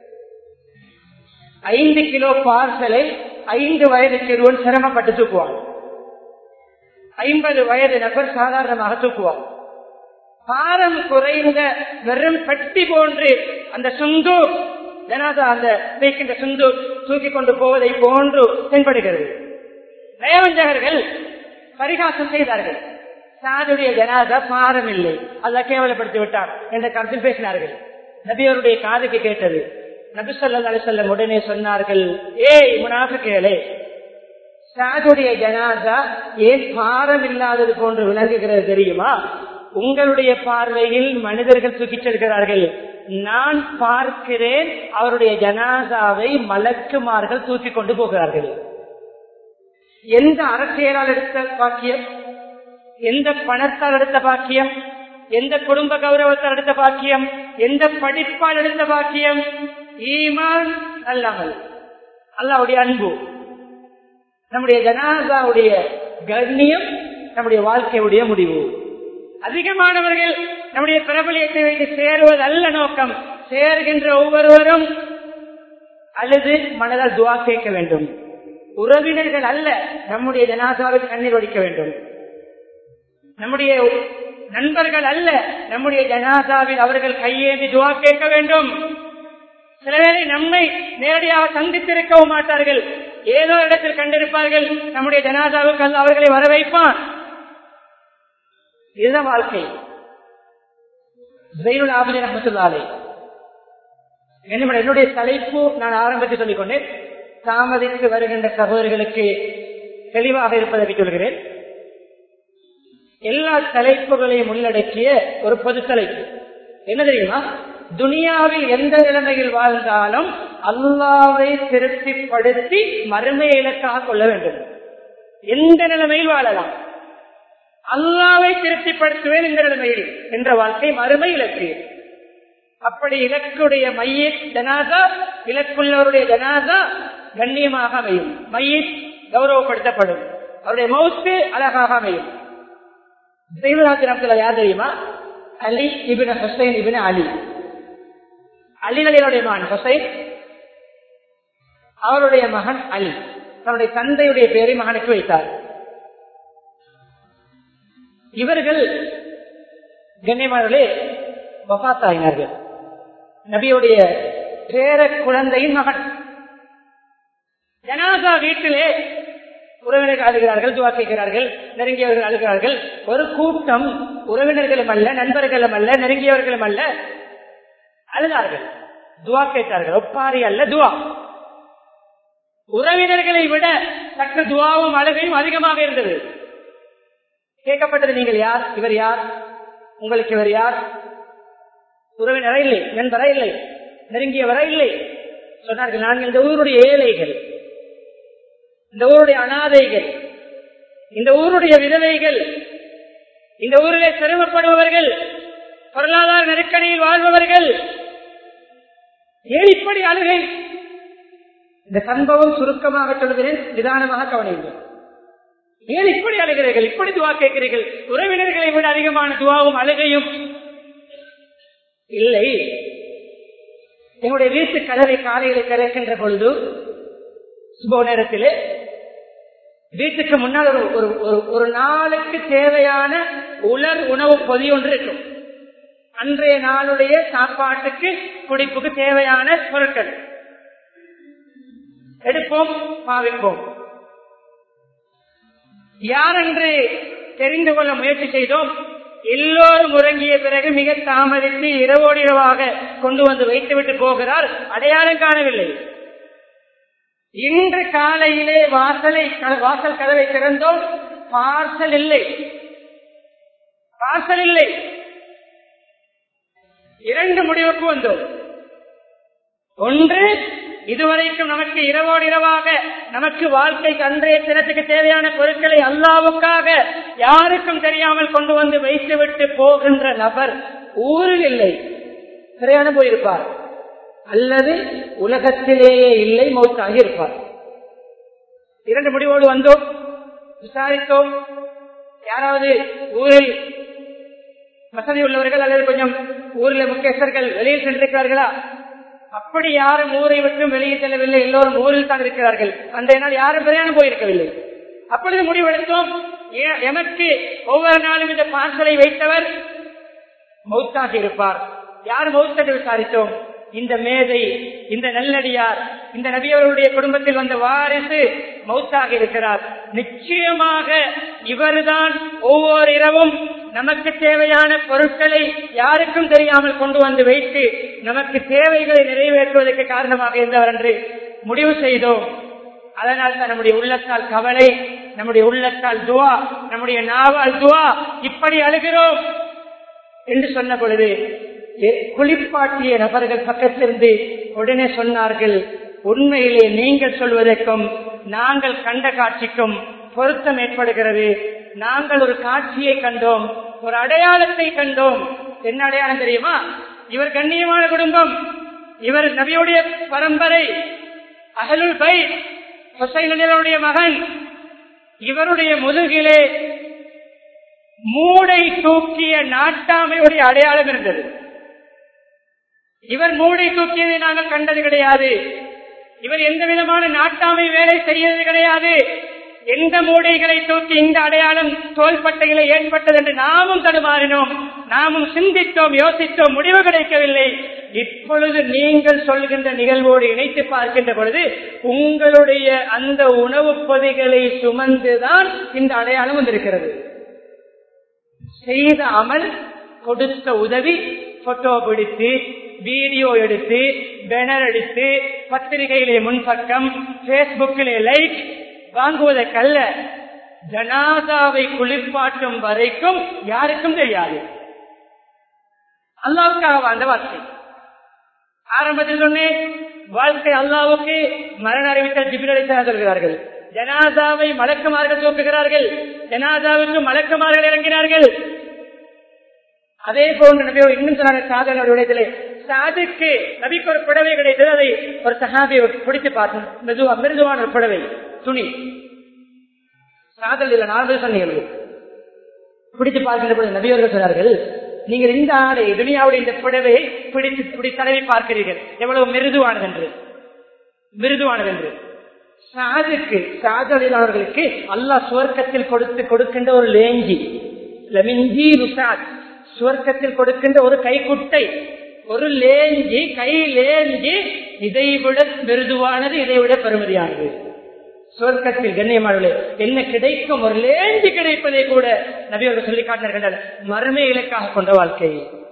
ஐந்து கிலோ பார்சலை ஐந்து வயது சிறுவன் சிரமப்பட்டு தூக்குவான் ஐம்பது வயது நபர் சாதாரணமாக தூக்குவார் பாரம் குறைந்த வெறும் பெட்டி போன்று அந்த சுந்து ஜனாதா அந்த வைக்கின்ற சுந்து தூக்கி கொண்டு போவதை போன்று தென்படுகிறது நயவஞ்சகர்கள் பரிகாசம் செய்தார்கள் சாதுடைய ஜனாதா பாரம் இல்லை அல்ல கேவலப்படுத்தி விட்டார் என்ற கருத்தில் பேசினார்கள் நபியருடைய காதுக்கு கேட்டது நபி சொல்லா செல்லம் உடனே சொன்னார்கள் ஏய் முனாக கேளே சாதுடைய ஜனாதா ஏன் பாரம் இல்லாதது போன்று விளங்குகிறது தெரியுமா உங்களுடைய பார்வையில் மனிதர்கள் தூக்கிச் செல்கிறார்கள் நான் பார்க்கிறேன் அவருடைய ஜனாதாவை மலக்குமார்கள் தூக்கி கொண்டு போகிறார்கள் எந்த அரசியலால் எடுத்த பாக்கியம் எந்த பணத்தால் எடுத்த பாக்கியம் எந்த குடும்ப கௌரவத்தால் எடுத்த பாக்கியம் எந்த படிப்பால் எடுத்த பாக்கியம் ஈமான் அல்லாமல் அல்லாவுடைய அன்பு நம்முடைய ஜனாதாவுடைய கண்ணியம் நம்முடைய வாழ்க்கையுடைய முடிவு அதிகமானவர்கள் நம்முடைய பிரபலியத்தை வைத்து சேருவது அல்ல நோக்கம் சேர்கின்ற ஒவ்வொருவரும் அல்லது மனதால் துவா கேட்க வேண்டும் உறவினர்கள் அல்ல நம்முடைய ஜனாதாவில் கண்ணீர் வடிக்க வேண்டும் நம்முடைய நண்பர்கள் அல்ல நம்முடைய ஜனாதாவில் அவர்கள் கையேந்தி துவா கேட்க வேண்டும் சில வேளை நம்மை நேரடியாக சந்தித்திருக்கவும் மாட்டார்கள் ஏதோ இடத்தில் கண்டிருப்பார்கள் நம்முடைய ஜனாதாவுக்கு அல்ல அவர்களை வரவைப்பான் இதுதான் வாழ்க்கை ஜெயினுல் ஆபிதர் அஹமத்துல்லாலே என்னுடைய தலைப்பு நான் ஆரம்பத்தில் சொல்லிக் கொண்டேன் தாமதித்து வருகின்ற சகோதரிகளுக்கு தெளிவாக இருப்பதை சொல்கிறேன் எல்லா தலைப்புகளையும் உள்ளடக்கிய ஒரு பொது தலைப்பு என்ன தெரியுமா துனியாவில் எந்த நிலைமையில் வாழ்ந்தாலும் அல்லாவை திருப்திப்படுத்தி மறுமை இலக்காக கொள்ள வேண்டும் எந்த நிலைமையில் வாழலாம் அல்லாவை திருப்திப்படுத்துவேன் இந்த நிலைமையில் என்ற வாழ்க்கை மறுமை இலக்கு அப்படி இலக்குடைய மைய ஜனாதா இலக்குள்ளவருடைய ஜனாதா கண்ணியமாக அமையும் மைய கௌரவப்படுத்தப்படும் அவருடைய மௌத்து அழகாக அமையும் யார் தெரியுமா அலி இபின் ஹுசைன் இபின் அலி அலிகளினுடைய மகன் ஹுசைன் அவருடைய மகன் அலி தன்னுடைய தந்தையுடைய பெயரை மகனுக்கு வைத்தார் இவர்கள் கண்ணியமானே வபாத்தாயினார்கள் நபியுடைய பேர குழந்தையின் மகன் ஜனாதா வீட்டிலே உறவினர்கள் அழுகிறார்கள் துவா கேட்கிறார்கள் நெருங்கியவர்கள் அழுகிறார்கள் ஒரு கூட்டம் உறவினர்களும் அல்ல நண்பர்களும் அல்ல நெருங்கியவர்களும் அல்ல அழுதார்கள் துவா கேட்டார்கள் ஒப்பாரி அல்ல துவா உறவினர்களை விட சற்று துவாவும் அழுகையும் அதிகமாக இருந்தது கேட்கப்பட்டது நீங்கள் யார் இவர் யார் உங்களுக்கு இவர் யார் உறவினரா இல்லை நண்பரா இல்லை நெருங்கியவரா இல்லை சொன்னார்கள் நாங்கள் இந்த ஊருடைய ஏழைகள் இந்த ஊருடைய அனாதைகள் இந்த ஊருடைய விதவைகள் இந்த ஊரிலே சிரமப்படுபவர்கள் பொருளாதார நெருக்கடியில் வாழ்பவர்கள் ஏன் இப்படி அழுகை இந்த சம்பவம் சுருக்கமாக சொல்கிறேன் நிதானமாக கவனியுங்கள் ஏன் இப்படி அழுகிறீர்கள் இப்படி துவா கேட்கிறீர்கள் உறவினர்களை விட அதிகமான துவாவும் அழுகையும் இல்லை எங்களுடைய வீட்டு கதவை காலையில் திறக்கின்ற பொழுது சுப நேரத்திலே வீட்டுக்கு முன்னால் ஒரு ஒரு ஒரு- ஒரு நாளுக்கு தேவையான உலர் உணவு பொதி ஒன்று இருக்கும் அன்றைய நாளுடைய சாப்பாட்டுக்கு குடிப்புக்கு தேவையான பொருட்கள் எடுப்போம் பாவிப்போம் யாரென்று தெரிந்து கொள்ள முயற்சி செய்தோம் எல்லோரும் உறங்கிய பிறகு மிக தாமதித்து இரவோடு இரவாக கொண்டு வந்து வைத்துவிட்டு போகிறார் அடையாளம் காணவில்லை இன்று காலையிலே வாசலை வாசல் கதவை திறந்தோம் பார்சல் இல்லை பார்சல் இல்லை இரண்டு முடிவுக்கு வந்தோம் ஒன்று இதுவரைக்கும் நமக்கு இரவோடு இரவாக நமக்கு வாழ்க்கைக்கு அன்றைய தினத்துக்கு தேவையான பொருட்களை அல்லாவுக்காக யாருக்கும் தெரியாமல் கொண்டு வந்து வைத்துவிட்டு போகின்ற நபர் ஊரில் இல்லை பிரயாணம் போயிருப்பார் அல்லது உலகத்திலேயே இல்லை மௌத்தாகி இருப்பார் இரண்டு முடிவோடு வந்தோம் விசாரித்தோம் யாராவது ஊரில் வசதி உள்ளவர்கள் அல்லது கொஞ்சம் ஊரில் முக்கியஸ்தர்கள் வெளியில் சென்றிருக்கிறார்களா அப்படி யாரும் ஊரை விட்டும் வெளியே செல்லவில்லை எல்லோரும் ஊரில் தான் இருக்கிறார்கள் அன்றைய நாள் யாரும் பிரயாணம் போயிருக்கவில்லை அப்பொழுது முடிவெடுத்தோம் எ- எமக்கு ஒவ்வொரு நாளும் இந்த பார்சலை வைத்தவர் மௌத்தாக இருப்பார் யார் மௌத் என்று விசாரித்தோம் இந்த மேதை இந்த நல்லடியார் இந்த நபியவருடைய குடும்பத்தில் வந்த வாரிசு மௌத்தாக இருக்கிறார் நிச்சயமாக இவர்தான் ஒவ்வொரு இரவும் நமக்கு தேவையான பொருட்களை யாருக்கும் தெரியாமல் கொண்டு வந்து வைத்து நமக்கு தேவைகளை நிறைவேற்றுவதற்கு காரணமாக இருந்தவர் என்று முடிவு செய்தோம் அதனால் தான் நம்முடைய உள்ளத்தால் கவலை நம்முடைய உள்ளத்தால் துவா நம்முடைய நாவால் துவா இப்படி அழுகிறோம் என்று சொன்ன பொழுது எ- குளிப்பாட்டிய நபர்கள் பக்கத்திலிருந்து உடனே சொன்னார்கள் உண்மையிலே நீங்கள் சொல்வதற்கும் நாங்கள் கண்ட காட்சிக்கும் பொருத்தம் ஏற்படுகிறது நாங்கள் ஒரு காட்சியை கண்டோம் ஒரு அடையாளத்தை கண்டோம் என்ன அடையாளம் தெரியுமா இவர் கண்ணியமான குடும்பம் இவர் நபியுடைய பரம்பரை அகலுல் பை ஹுசைனுடைய மகன் இவருடைய முதுகிலே மூடை தூக்கிய நாட்டாமையுடைய அடையாளம் இருந்தது இவர் மூடை தூக்கியதை நாங்கள் கண்டது கிடையாது இவர் எந்த விதமான நாட்டாமை வேலை செய்யறது கிடையாது எந்த மூடைகளை தூக்கி இந்த அடையாளம் தோள்பட்டையில ஏற்பட்டது என்று நாமும் தடுமாறினோம் நாமும் சிந்தித்தோம் யோசித்தோம் முடிவு கிடைக்கவில்லை இப்பொழுது நீங்கள் சொல்கின்ற நிகழ்வோடு இணைத்து பார்க்கின்ற பொழுது உங்களுடைய அந்த உணவுப் பொதிகளை சுமந்துதான் இந்த அடையாளம் வந்திருக்கிறது செய்த அமல் கொடுத்த உதவி போட்டோ பிடித்து வீடியோ எடுத்து பேனர் அடித்து பத்திரிகையிலே முன்பக்கம் பேஸ்புக்கிலே லைக் வாங்குவதற்கல்ல ஜனாதாவை குளிர்பாட்டும் வரைக்கும் யாருக்கும் தெரியாது அல்லாவுக்காக வாழ்ந்த வாழ்க்கை ஆரம்பத்தில் சொன்னேன் வாழ்க்கை அல்லாவுக்கு மரண அறிவித்தல் ஜிபிரலிசாக சொல்கிறார்கள் ஜனாதாவை மலக்குமார்கள் தூக்குகிறார்கள் ஜனாதாவுக்கு மலக்குமார்கள் இறங்கினார்கள் அதே போன்று நபி இன்னும் சொன்னாங்க சாதனோட விடயத்திலே சாதுக்கு நபிக்கு ஒரு புடவை கிடைத்தது அதை ஒரு சஹாபியை பிடித்து பார்த்தோம் மெதுவா மிருதுவான ஒரு புடவை துணி சாதல் இல்ல நாலு சொன்னீர்கள் பிடித்து பார்க்கின்ற பொழுது நபியவர்கள் சொன்னார்கள் நீங்கள் இந்த ஆடை துனியாவுடைய இந்த புடவையை பிடித்து பிடி தடவி பார்க்கிறீர்கள் எவ்வளவு மிருதுவானது என்று மிருதுவானது என்று சாதுக்கு சாதலிலாளர்களுக்கு அல்லாஹ் சுவர்க்கத்தில் கொடுத்து கொடுக்கின்ற ஒரு லேஞ்சி லமிஞ்சி ருசாத் சுவர்க்கத்தில் கொடுக்கின்ற ஒரு கைக்குட்டை ஒரு லேஞ்சி கை லேஞ்சி இதை விட மிருதுவானது இதை விட பெருமதியானது சுவர்க்கத்தில் கண்ணியமானவர்களே என்ன கிடைக்கும் ஒரு லேஞ்சி கிடைப்பதை கூட நபியவர்கள் சொல்லி காட்டினார்கள் மறுமை இலக்காக கொண்ட வாழ்க்கை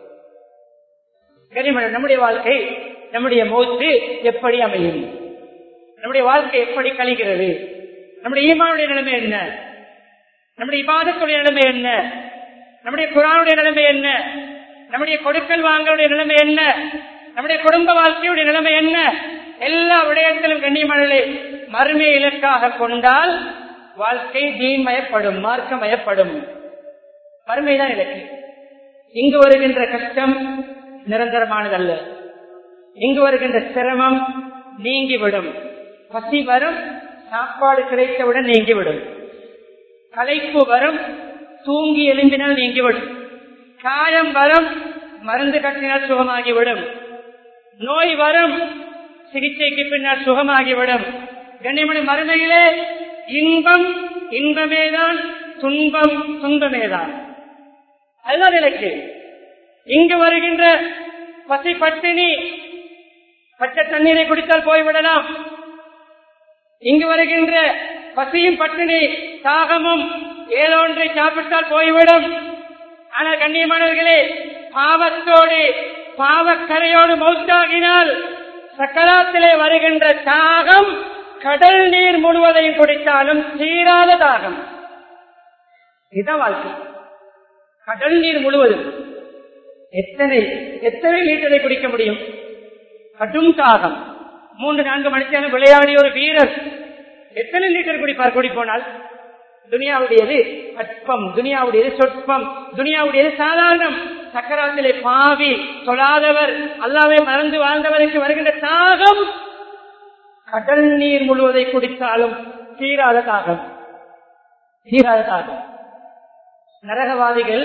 கண்ணியமான நம்முடைய வாழ்க்கை நம்முடைய மௌத்து எப்படி அமையும் நம்முடைய வாழ்க்கை எப்படி கழிகிறது நம்முடைய ஈமானுடைய நிலைமை என்ன நம்முடைய இபாதத்துடைய நிலைமை என்ன நம்முடைய குரானுடைய நிலைமை என்ன நம்முடைய கொடுக்கல் வாங்களுடைய நிலைமை என்ன நம்முடைய குடும்ப வாழ்க்கையுடைய நிலைமை என்ன எல்லா விடயத்திலும் கண்ணியமனே மறுமை இலக்காக கொண்டால் வாழ்க்கை தீன்மயப்படும் மார்க்கமயப்படும் மறுமைதான் இலக்கு இங்கு வருகின்ற கஷ்டம் நிரந்தரமானதல்ல இங்கு வருகின்ற சிரமம் நீங்கிவிடும் பசி வரும் சாப்பாடு கிடைத்தவுடன் நீங்கிவிடும் களைப்பு வரும் தூங்கி எழும்பினால் நீங்கிவிடும் காயம் வரும் மருந்து கட்டினால் சுகமாகிவிடும் நோய் வரும் சிகிச்சைக்கு பின்னால் சுகமாகிவிடும் கண்ணியமணி மறுமையிலே இன்பம் இன்பமேதான் துன்பம் துன்பமேதான் அதுதான் எனக்கு இங்கு வருகின்ற பசி பட்டினி பச்சை தண்ணீரை குடித்தால் போய்விடலாம் இங்கு வருகின்ற பசியும் பட்டினி தாகமும் ஏதோ ஒன்றை சாப்பிட்டால் போய்விடும் ஆனால் கண்ணியமானவர்களே பாவத்தோடு பாவக்கரையோடு மௌத்தாகினால் சக்கராத்திலே வருகின்ற தாகம் கடல் நீர் முழுவதையும் குடித்தாலும் தீராத தாகம் இதான் வாழ்க்கை கடல் நீர் முழுவதும் எத்தனை எத்தனை லிட்டரை குடிக்க முடியும் கடும் தாகம் மூன்று நான்கு மணித்தேரம் விளையாடிய ஒரு வீரர் எத்தனை லிட்டர் குடிப்பார் குடிப்போனால் துனியாவுடையது அற்பம் துனியாவுடையது சொற்பம் துனியாவுடையது சாதாரணம் சக்கராத்திலே பாவி தொழாதவர் அல்லாவே மறந்து வாழ்ந்தவருக்கு வருகின்ற தாகம் கடல் நீர் முழுவதை குடித்தாலும் தீராத தாகம் தீராத தாகம் நரகவாதிகள்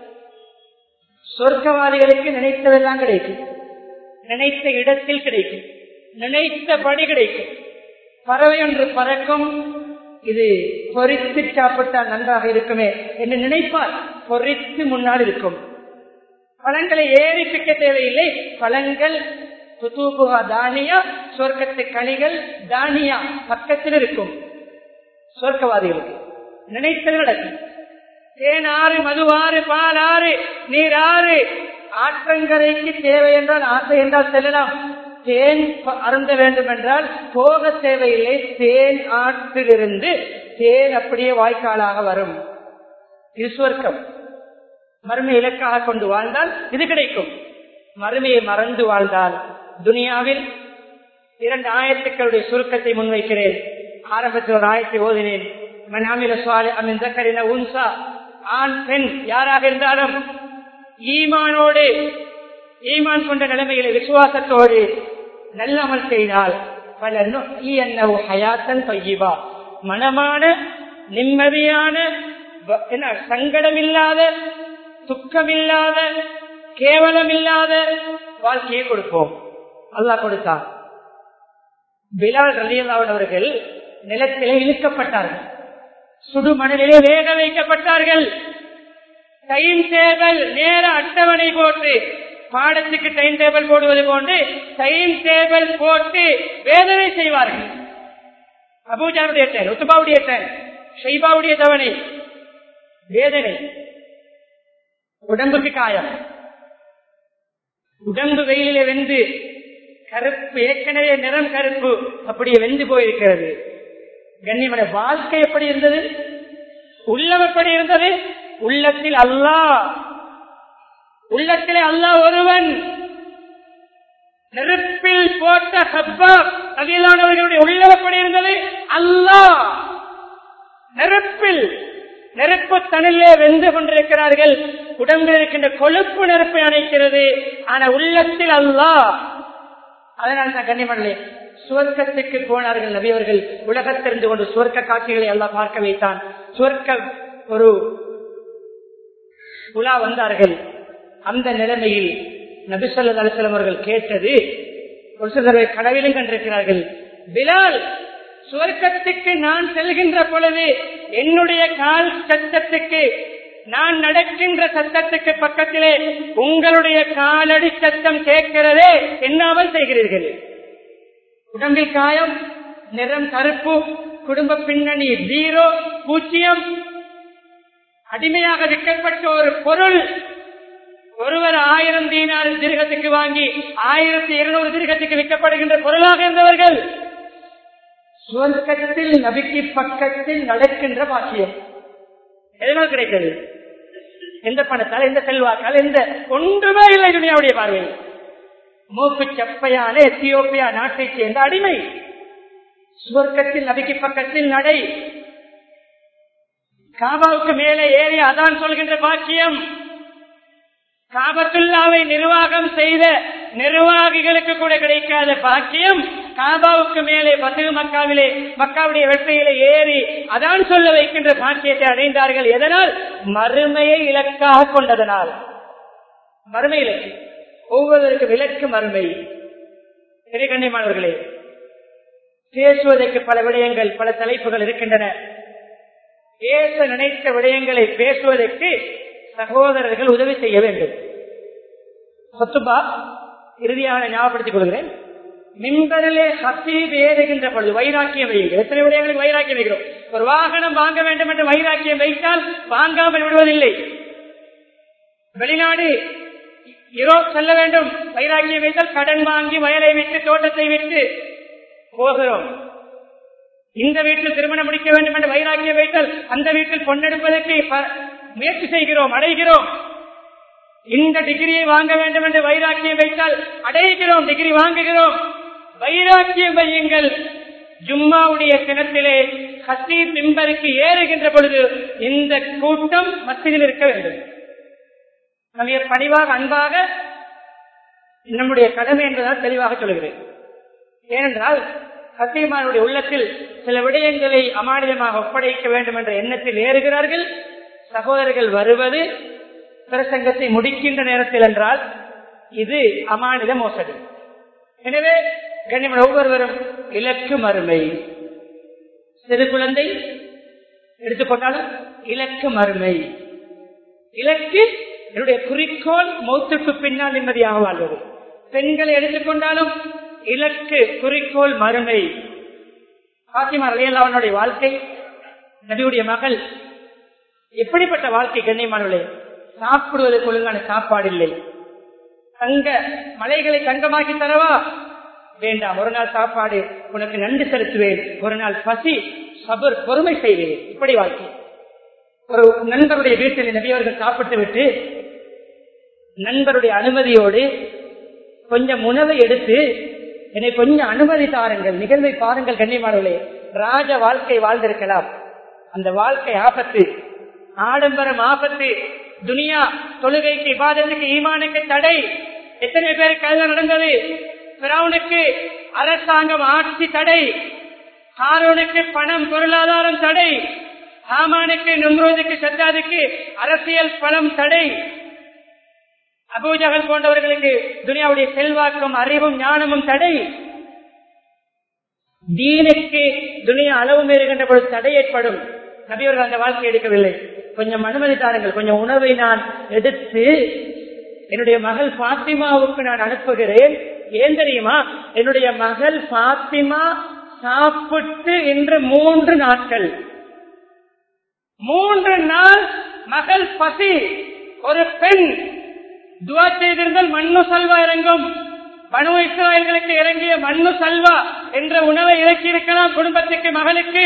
சொர்க்கவாதிகளுக்கு நினைத்ததெல்லாம் கிடைக்கும் நினைத்த இடத்தில் கிடைக்கும் நினைத்தபடி கிடைக்கும் பறவை ஒன்று பறக்கும் இது பொறித்து சாப்பிட்டால் நன்றாக இருக்குமே என்று நினைப்பால் பொறித்து முன்னால் இருக்கும் பழங்களை ஏறி பிக்க தேவையில்லை பழங்கள் துத்தூபுகா தானியா சொர்க்கத்து கனிகள் தானியா பக்கத்தில் இருக்கும் சொர்க்கவாதிகளுக்கு நினைத்தது நடக்கும் தேன் ஆறு மதுவாறு பால் ஆறு நீர் ஆறு ஆற்றங்கரைக்கு தேவை என்றால் ஆசை என்றால் செல்லலாம் தேன் அருந்த வேண்டும் என்றால் போக தேவையில்லை தேன் ஆற்றிலிருந்து தேன் அப்படியே வாய்க்காலாக வரும் இது சுவர்க்கம் மறுமை இலக்காக கொண்டு வாழ்ந்தால் இது கிடைக்கும் மறுமையை மறந்து வாழ்ந்தால் துனியாவில் இரண்டு ஆயத்துக்களுடைய சுருக்கத்தை முன்வைக்கிறேன் ஆரம்பத்தில் ஒரு ஆயத்தை ஓதினேன் மனாமில சுவாலி அமின் தக்கரின உன்சா ஆண் பெண் யாராக இருந்தாலும் ஈமானோடு ஈமான் கொண்ட நிலைமையில விசுவாசத்தோடு நல்லமல் செய்தால் பல ஹயாத்தன் பையிவா மனமான நிம்மதியான என்ன சங்கடம் இல்லாத துக்கமில்லாத கேவலம் இல்லாத வாழ்க்கையை கொடுப்போம் அல்லாஹ் கொடுத்தார் பிலால் ரலியல்லாவன் அவர்கள் நிலத்திலே இழுக்கப்பட்டார்கள் சுடுமணலிலே வேக வைக்கப்பட்டார்கள் டைம் டேபிள் நேர அட்டவணை போட்டு பாடத்துக்கு டைம் டேபிள் போடுவது போன்று டைம் டேபிள் போட்டு வேதனை செய்வார்கள் அபூஜாவுடைய டைம் உத்துபாவுடைய டைம் ஷைபாவுடைய தவணை வேதனை உடம்புக்கு காயம் உடம்பு வெயிலிலே வெந்து கருப்பு ஏற்கனவே நிறம் கருப்பு அப்படியே வெந்து போயிருக்கிறது கண்ணியமட வாழ்க்கை எப்படி இருந்தது உள்ளம் எப்படி இருந்தது உள்ளத்தில் அல்லாஹ் உள்ளத்திலே அல்லாஹ் ஒருவன் நெருப்பில் போட்ட ஹப்பா அதிலானவர்களுடைய உள்ளம் எப்படி இருந்தது அல்லாஹ் நெருப்பில் நெருப்பு தனிலே வெந்து கொண்டிருக்கிறார்கள் உடம்பில் இருக்கின்ற கொழுப்பு நெருப்பை அணைக்கிறது ஆனா உள்ளத்தில் அல்லாஹ் அதனால் தான் கண்ணிமணலே சுவர்க்கத்துக்கு போனார்கள் நபியவர்கள் உலகத்திலிருந்து கொண்டு சுவர்க்க காட்சிகளை எல்லாம் பார்க்க வைத்தான் சுவர்க்க ஒரு உலா வந்தார்கள் அந்த நிலைமையில் நபிசல்ல அலிசலம் அவர்கள் கேட்டது ஒரு சிலரை கடவிலும் கண்டிருக்கிறார்கள் பிலால் சுவர்க்கத்துக்கு நான் செல்கின்ற பொழுது என்னுடைய கால் சத்தத்துக்கு நான் நடக்கின்ற சத்தத்துக்கு பக்கத்திலே உங்களுடைய காலடி சத்தம் கேட்கிறதே என்னாமல் செய்கிறீர்கள் உடம்பில் காயம் நிறம் கருப்பு குடும்ப பின்னணி ஜீரோ பூஜ்ஜியம் அடிமையாக விற்கப்பட்ட ஒரு பொருள் ஒருவர் ஆயிரம் தீனாறு திருகத்துக்கு வாங்கி ஆயிரத்தி இருநூறு திருகத்துக்கு விற்கப்படுகின்ற பொருளாக இருந்தவர்கள் சுவர்க்கத்தில் நபிக்கு பக்கத்தில் நடக்கின்ற பாக்கியம் எதனால் கிடைத்தது எந்த பணத்தால் எந்த செல்வாக்கால் எந்த ஒன்றுமே இல்லை துணியாவுடைய பார்வை மூக்கு சப்பையான எத்தியோப்பியா நாட்டைச் சேர்ந்த அடிமை சுவர்க்கத்தில் நபிக்கு பக்கத்தில் நடை காபாவுக்கு மேலே ஏறி அதான் சொல்கின்ற பாக்கியம் காபத்துல்லாவை நிர்வாகம் செய்த நிர்வாகிகளுக்கு கூட கிடைக்காத பாக்கியம் காபாவுக்கு மேலே பசு மக்காவிலே மக்காவுடைய வெப்பையிலே ஏறி அதான் சொல்ல வைக்கின்ற பாக்கியத்தை அடைந்தார்கள் எதனால் மறுமையை இலக்காக கொண்டதனால் மறுமை இலக்கு ஒவ்வொருவருக்கு விலக்கு மறுமை பெரிய கண்ணியமானவர்களே பேசுவதற்கு பல விடயங்கள் பல தலைப்புகள் இருக்கின்றன பேச நினைத்த விடயங்களை பேசுவதற்கு சகோதரர்கள் உதவி செய்ய வேண்டும் சொத்துபா இறுதியாக ஞாபகப்படுத்திக் கொள்கிறேன் மின்பரிலே ஹசீப் ஏறுகின்ற பொழுது வைராக்கியம் வையுங்கள் எத்தனை விடயங்களுக்கு வைராக்கியம் வைக்கிறோம் ஒரு வாகனம் வாங்க வேண்டும் என்று வைராக்கியம் வைத்தால் வாங்காமல் விடுவதில்லை வெளிநாடு யூரோப் செல்ல வேண்டும் வைராக்கியம் வைத்தால் கடன் வாங்கி வயலை விட்டு தோட்டத்தை விட்டு போகிறோம் இந்த வீட்டில் திருமணம் முடிக்க வேண்டும் என்று வைராக்கியம் வைத்தால் அந்த வீட்டில் பொன்னெடுப்பதற்கு ப- முயற்சி செய்கிறோம் அடைகிறோம் இந்த டிகிரியை வாங்க வேண்டும் என்று வைராக்கியம் வைத்தால் அடைகிறோம் டிகிரி வாங்குகிறோம் வைராக்கியம் வையுங்கள் ஜும்மாவுடைய தினத்திலே ஹசீப் மிம்பருக்கு ஏறுகின்ற பொழுது இந்த கூட்டம் மத்தியில் இருக்க வேண்டும் நம்ம பணிவாக அன்பாக நம்முடைய கடமை என்பதால் தெளிவாக சொல்கிறேன் ஏனென்றால் சத்தியமானுடைய உள்ளத்தில் சில விடயங்களை அமானிதமாக ஒப்படைக்க வேண்டும் என்ற எண்ணத்தில் ஏறுகிறார்கள் சகோதரர்கள் வருவது பிரசங்கத்தை முடிக்கின்ற நேரத்தில் என்றால் இது அமானித மோசடி எனவே கண்ணியமான ஒவ்வொருவரும் இலக்கு மறுமை சிறு குழந்தை எடுத்துக்கொண்டாலும் இலக்கு மறுமை இலக்கு என்னுடைய குறிக்கோள் மௌத்துக்கு பின்னால் நிம்மதியாக வாழ்வது பெண்களை எடுத்துக்கொண்டாலும் இலக்கு குறிக்கோள் மறுமை பாத்திமா அலையல்லாவனுடைய வாழ்க்கை நபியுடைய மகள் எப்படிப்பட்ட வாழ்க்கை கண்ணியமானவர்களே சாப்பிடுவதற்கு ஒழுங்கான சாப்பாடு இல்லை தங்க மலைகளை தங்கமாக்கி தரவா வேண்டாம் ஒரு நாள் சாப்பாடு உனக்கு நன்றி செலுத்துவேன் ஒரு நாள் பசி சபர் பொறுமை செய்வேன் இப்படி வாழ்க்கை ஒரு நண்பருடைய வீட்டில் நபியவர்கள் சாப்பிட்டு விட்டு நண்பருடைய அனுமதியோடு கொஞ்சம் உணவை எடுத்து என்னை கொஞ்சம் அனுமதி தாருங்கள் நிகழ்வை பாருங்கள் கண்ணியமானவர்களே ராஜ வாழ்க்கை வாழ்ந்திருக்கலாம் அந்த வாழ்க்கை ஆபத்து ஆடம்பரம் ஆபத்து துனியா தொழுகைக்கு இபாதத்துக்கு ஈமானுக்கு தடை எத்தனை பேருக்கு கல்வி நடந்தது பிறவுனுக்கு அரசாங்கம் ஆட்சி தடை ஹாரோனுக்கு பணம் பொருளாதாரம் தடை ஹாமானுக்கு நும்ரோதுக்கு சத்தாதுக்கு அரசியல் பணம் தடை அபூஜகல் போன்றவர்களுக்கு துனியாவுடைய செல்வாக்கும் அறிவும் ஞானமும் தடை தீனுக்கு துனியா அளவு மீறுகின்ற பொழுது தடை ஏற்படும் நபியவர்கள் அந்த வாழ்க்கை எடுக்கவில்லை கொஞ்சம் அனுமதி தாருங்கள் கொஞ்சம் உணவை நான் எடுத்து என்னுடைய மகள் பாத்திமாவுக்கு நான் அனுப்புகிறேன் ஏன் தெரியுமா என்னுடைய மகள் பாத்திமா சாப்பிட்டு இன்று மூன்று நாட்கள் மூன்று நாள் மகள் பசி ஒரு பெண் துவா செய்திருந்தால் மண்ணு சல்வா இறங்கும் மனு இஸ்ராயல்களுக்கு இறங்கிய மண்ணு சல்வா என்ற உணவை இறக்கி இருக்கலாம் குடும்பத்துக்கு மகளுக்கு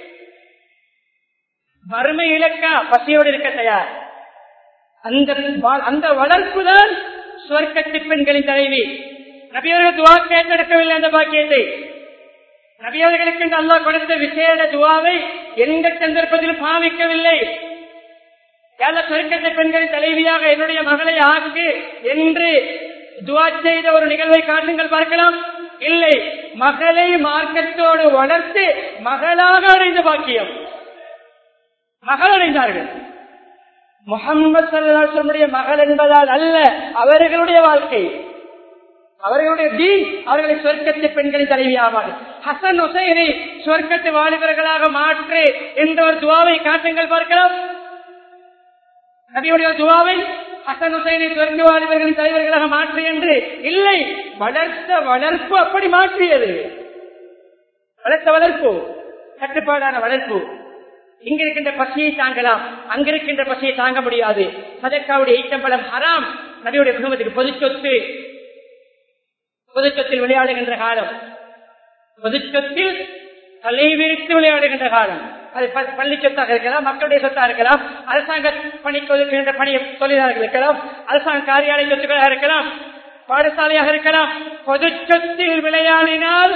வறுமை இலக்கா பசியோடு இருக்க தயார் அந்த வா- அந்த வளர்ப்பு தான் சுவர்க்கத்து பெண்களின் தலைவி நபியவர்கள் துவா கேட்டெடுக்கவில்லை அந்த பாக்கியத்தை நபியவர்களுக்கு அல்லாஹ் கொடுத்த விசேட துவாவை எந்த சந்தர்ப்பத்திலும் பாவிக்கவில்லை யாழ சுருக்கத்தை பெண்களின் தலைவியாக என்னுடைய மகளை ஆக்கு என்று துவா செய்த ஒரு நிகழ்வை காட்டுங்கள் பார்க்கலாம் இல்லை மகளை மார்க்கத்தோடு வளர்த்து மகளாக அடைந்த பாக்கியம் மகள் அடைந்தார்கள் முகமது சல்லாசனுடைய மகள் என்பதால் அல்ல அவர்களுடைய வாழ்க்கை அவர்களுடைய தீன் அவர்களை சொர்க்கத்து பெண்களின் தலைவி ஆவார்கள் ஹசன் ஹுசைனை சொர்க்கத்து வாலிபர்களாக மாற்று என்ற ஒரு துவாவை காட்டுங்கள் பார்க்கலாம் நபியுடைய துவாவை ஹசன் ஹுசைனை சொர்க்க வாலிபர்களின் தலைவர்களாக மாற்று என்று இல்லை வளர்த்த வளர்ப்பு அப்படி மாற்றியது வளர்த்த வளர்ப்பு கட்டுப்பாடான வளர்ப்பு இங்க இருக்கின்ற பசியை தாங்கலாம் அங்க இருக்கின்ற பசியை தாங்க முடியாது சதக்காவுடைய ஈட்டம்பலம் ஹராம் நபியுடைய குடும்பத்துக்கு பொது சொத்து பொது சொத்தில் விளையாடுகின்ற காலம் பொது சொத்தில் தலைவிரித்து விளையாடுகின்ற காலம் அது ப- பள்ளி சொத்தாக இருக்கலாம் மக்களுடைய சொத்தாக இருக்கலாம் அரசாங்க பணிக்கு ஒதுக்குகின்ற பணி தொழிலாளர்கள் இருக்கலாம் அரசாங்க காரியாலய சொத்துக்களாக இருக்கலாம் பாடசாலையாக இருக்கலாம் பொது சொத்தில் விளையாடினால்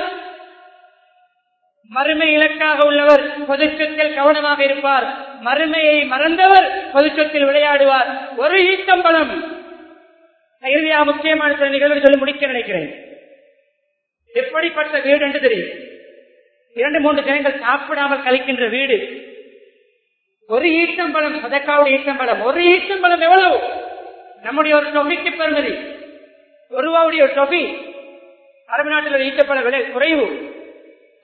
மறுமை இலக்காக உள்ளவர் பொது சொத்தில் கவனமாக இருப்பார் மறுமையை மறந்தவர் பொது சொத்தில் விளையாடுவார் ஒரு ஈட்டம்பலம் இறுதியா முக்கியமான சில நிகழ்வு சொல்லி முடிக்க நினைக்கிறேன் எப்படிப்பட்ட வீடு என்று தெரியும் இரண்டு மூன்று ஜனங்கள் சாப்பிடாமல் கழிக்கின்ற வீடு ஒரு ஈட்டம்பலம் சதக்காவுடைய ஈட்டம்பலம் ஒரு ஈட்டம்பலம் எவ்வளவு நம்முடைய ஒரு தொகைக்கு பெருமதி ஒரு ரூபாவுடைய ஒரு தொகை அரபு நாட்டில் ஒரு ஈட்டப்பட விலை குறைவு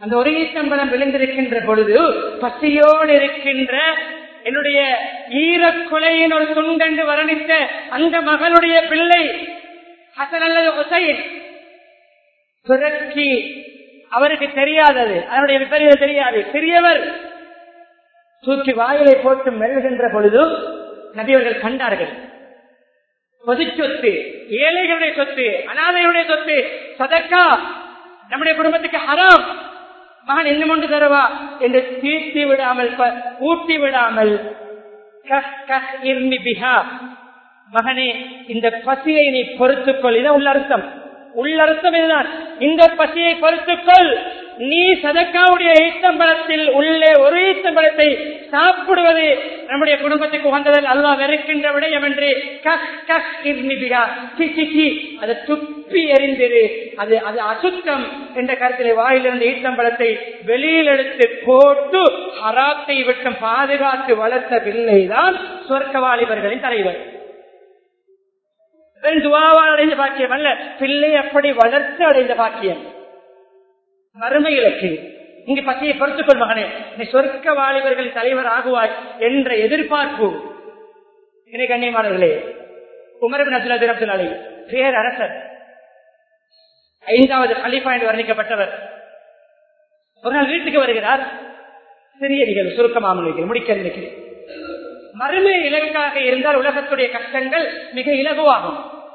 அந்த ஒரு ஈச்சம்பளம் விழுந்திருக்கின்ற பொழுது பசியோடு இருக்கின்ற என்னுடைய ஈரக்குலையின் ஒரு துண்டென்று வர்ணித்த அந்த மகளுடைய பிள்ளை ஹசன் அல்லது ஹுசைன் துரக்கி அவருக்கு தெரியாதது அதனுடைய விபரீதம் தெரியாது பெரியவர் தூக்கி வாயிலை போட்டு மெல்கின்ற பொழுது நபியவர்கள் கண்டார்கள் பொது சொத்து ஏழைகளுடைய சொத்து அனாதைகளுடைய சொத்து சதக்கா நம்முடைய குடும்பத்துக்கு ஹராம் மகன் இன்னும் ஒன்று தருவா என்று தீர்த்தி விடாமல் ப- ஊட்டி விடாமல் கஸ் கஸ் இர்மி பிஹா மகனே இந்த பசியை நீ பொறுத்துக்கொள் இதான் உள்ளர்த்தம் உள்ளர்த்தம் இதுதான் இந்த பசியை பொறுத்துக்கொள் நீ சதக்காவுடைய ஈத்தம்பலத்தில் உள்ளே ஒரு ஈத்தம்பலத்தை சாப்பிடுவது நம்முடைய குடும்பத்துக்கு உகந்ததில் அல்லா வெறுக்கின்ற விடயம் என்று கஸ் கஸ் இர்மிபிகா சி சி சி அதை துப்பி எறிந்திரு அது அது அசுத்தம் என்ற கருத்திலே வாயிலிருந்து ஈத்தம்பலத்தை வெளியில் எடுத்து போட்டு ஹராத்தை விட்டு பாதுகாத்து வளர்த்த பிள்ளைதான் சொர்க்கவாலிபர்களின் தலைவர் வெறும் துவாவால் அடைந்த பாக்கியம் அல்ல பிள்ளை அப்படி வளர்த்து அடைந்த பாக்கியம் மறுமை இலக்கு இங்கு பசியை பொறுத்துக்கொள் மகனே நீ சொர்க்க வாலிபர்களின் தலைவர் ஆகுவாய் என்ற எதிர்பார்ப்பு இணை கண்ணியமானவர்களே உமரபின் அப்துல் அப்துல் அலி பேர் அரசர் ஐந்தாவது கலிஃபா என்று வர்ணிக்கப்பட்டவர் ஒரு நாள் வீட்டுக்கு வருகிறார் சிறிய நிகழ்வு சுருக்கமாக நினைக்கிறேன் முடிக்க நினைக்கிறேன் மறுமை இலக்காக இருந்தால் உலகத்துடைய கஷ்டங்கள் மிக இலகுவாகும்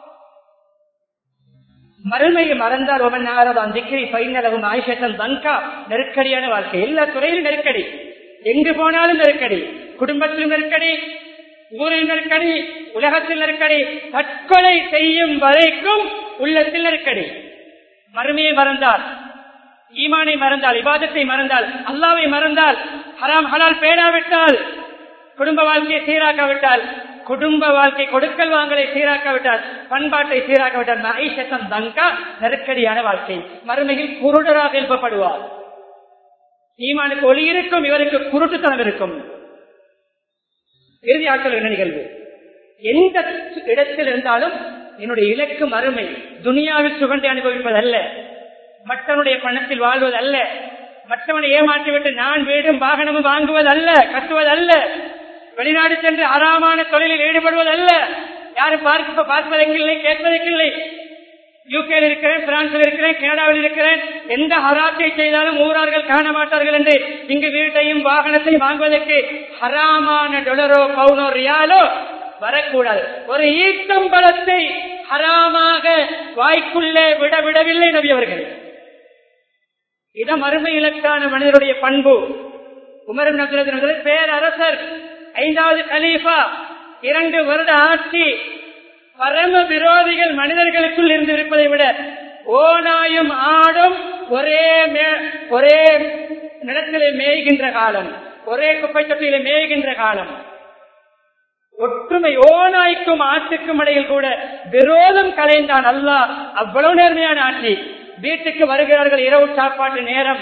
மறுமையை மறந்தால் ஒவன் நாரதான் திக்கை பைனளவும் ஆயுஷத்தன் தங்கா நெருக்கடியான வாழ்க்கை எல்லா துறையிலும் நெருக்கடி எங்கு போனாலும் நெருக்கடி குடும்பத்திலும் நெருக்கடி ஊரில் நெருக்கடி உலகத்தில் நெருக்கடி தற்கொலை செய்யும் வரைக்கும் உள்ளத்தில் நெருக்கடி மறுமையை மறந்தால் ஈமானை மறந்தால் இபாதத்தை மறந்தால் அல்லாவை மறந்தால் ஹராம் ஹலால் பேடாவிட்டால் குடும்ப வாழ்க்கையை சீராக்காவிட்டால் குடும்ப வாழ்க்கை கொடுக்கல் வாங்கலை சீராக்காவிட்டால் பண்பாட்டை சீராக்காவிட்டால் மகிஷத்தம் தங்கா நெருக்கடியான வாழ்க்கை மறுமையில் குருடராக எழுப்பப்படுவார் ஈமானுக்கு ஒளி இருக்கும் இவருக்கு குருட்டுத்தனம் இருக்கும் இறுதி ஆட்கள் நிகழ்வு எந்த இடத்தில் இருந்தாலும் என்னுடைய இலக்கு மறுமை துனியாவில் சுகண்டை அனுபவிப்பதல்ல மற்றவனுடைய பணத்தில் வாழ்வதல்ல மற்றவனை ஏமாற்றிவிட்டு நான் வீடும் வாகனமும் வாங்குவதல்ல கட்டுவதல்ல வெளிநாடு சென்று அறாமான தொழிலில் ஈடுபடுவதல்ல யாரும் பார்க்க பார்ப்பதற்கில்லை கேட்பதற்கில்லை யூகேல இருக்கிறேன் பிரான்சில் இருக்கிறேன் கனடாவில் இருக்கிறேன் எந்த ஹராத்தை செய்தாலும் ஊரார்கள் காண மாட்டார்கள் என்று இங்கு வீட்டையும் வாகனத்தையும் வாங்குவதற்கு ஹராமான டொலரோ பவுனோ ரியாலோ வரக்கூடாது ஒரு ஈட்டம்பலத்தை ஹராமாக வாய்க்குள்ளே விட விடவில்லை நபி அவர்கள் இதான் மறுமை இலக்கான மனிதனுடைய பண்பு உமரம் நசுரத்தின் பேரரசர் ஐந்தாவது கலீஃபா இரண்டு வருட ஆட்சி பரம விரோதிகள் மனிதர்களுக்குள் இருந்து இருப்பதை விட ஓனாயும் ஆடும் ஒரே மே- ஒரே நிலத்திலே மேய்கின்ற காலம் ஒரே குப்பை தொட்டியிலே மேய்கின்ற காலம் ஒற்றுமை ஓநாய்க்கும் ஆட்டுக்கும் இடையில் கூட விரோதம் கலைந்தான் அல்லாஹ் அவ்வளவு நேர்மையான ஆட்சி வீட்டுக்கு வருகிறார்கள் இரவு சாப்பாட்டு நேரம்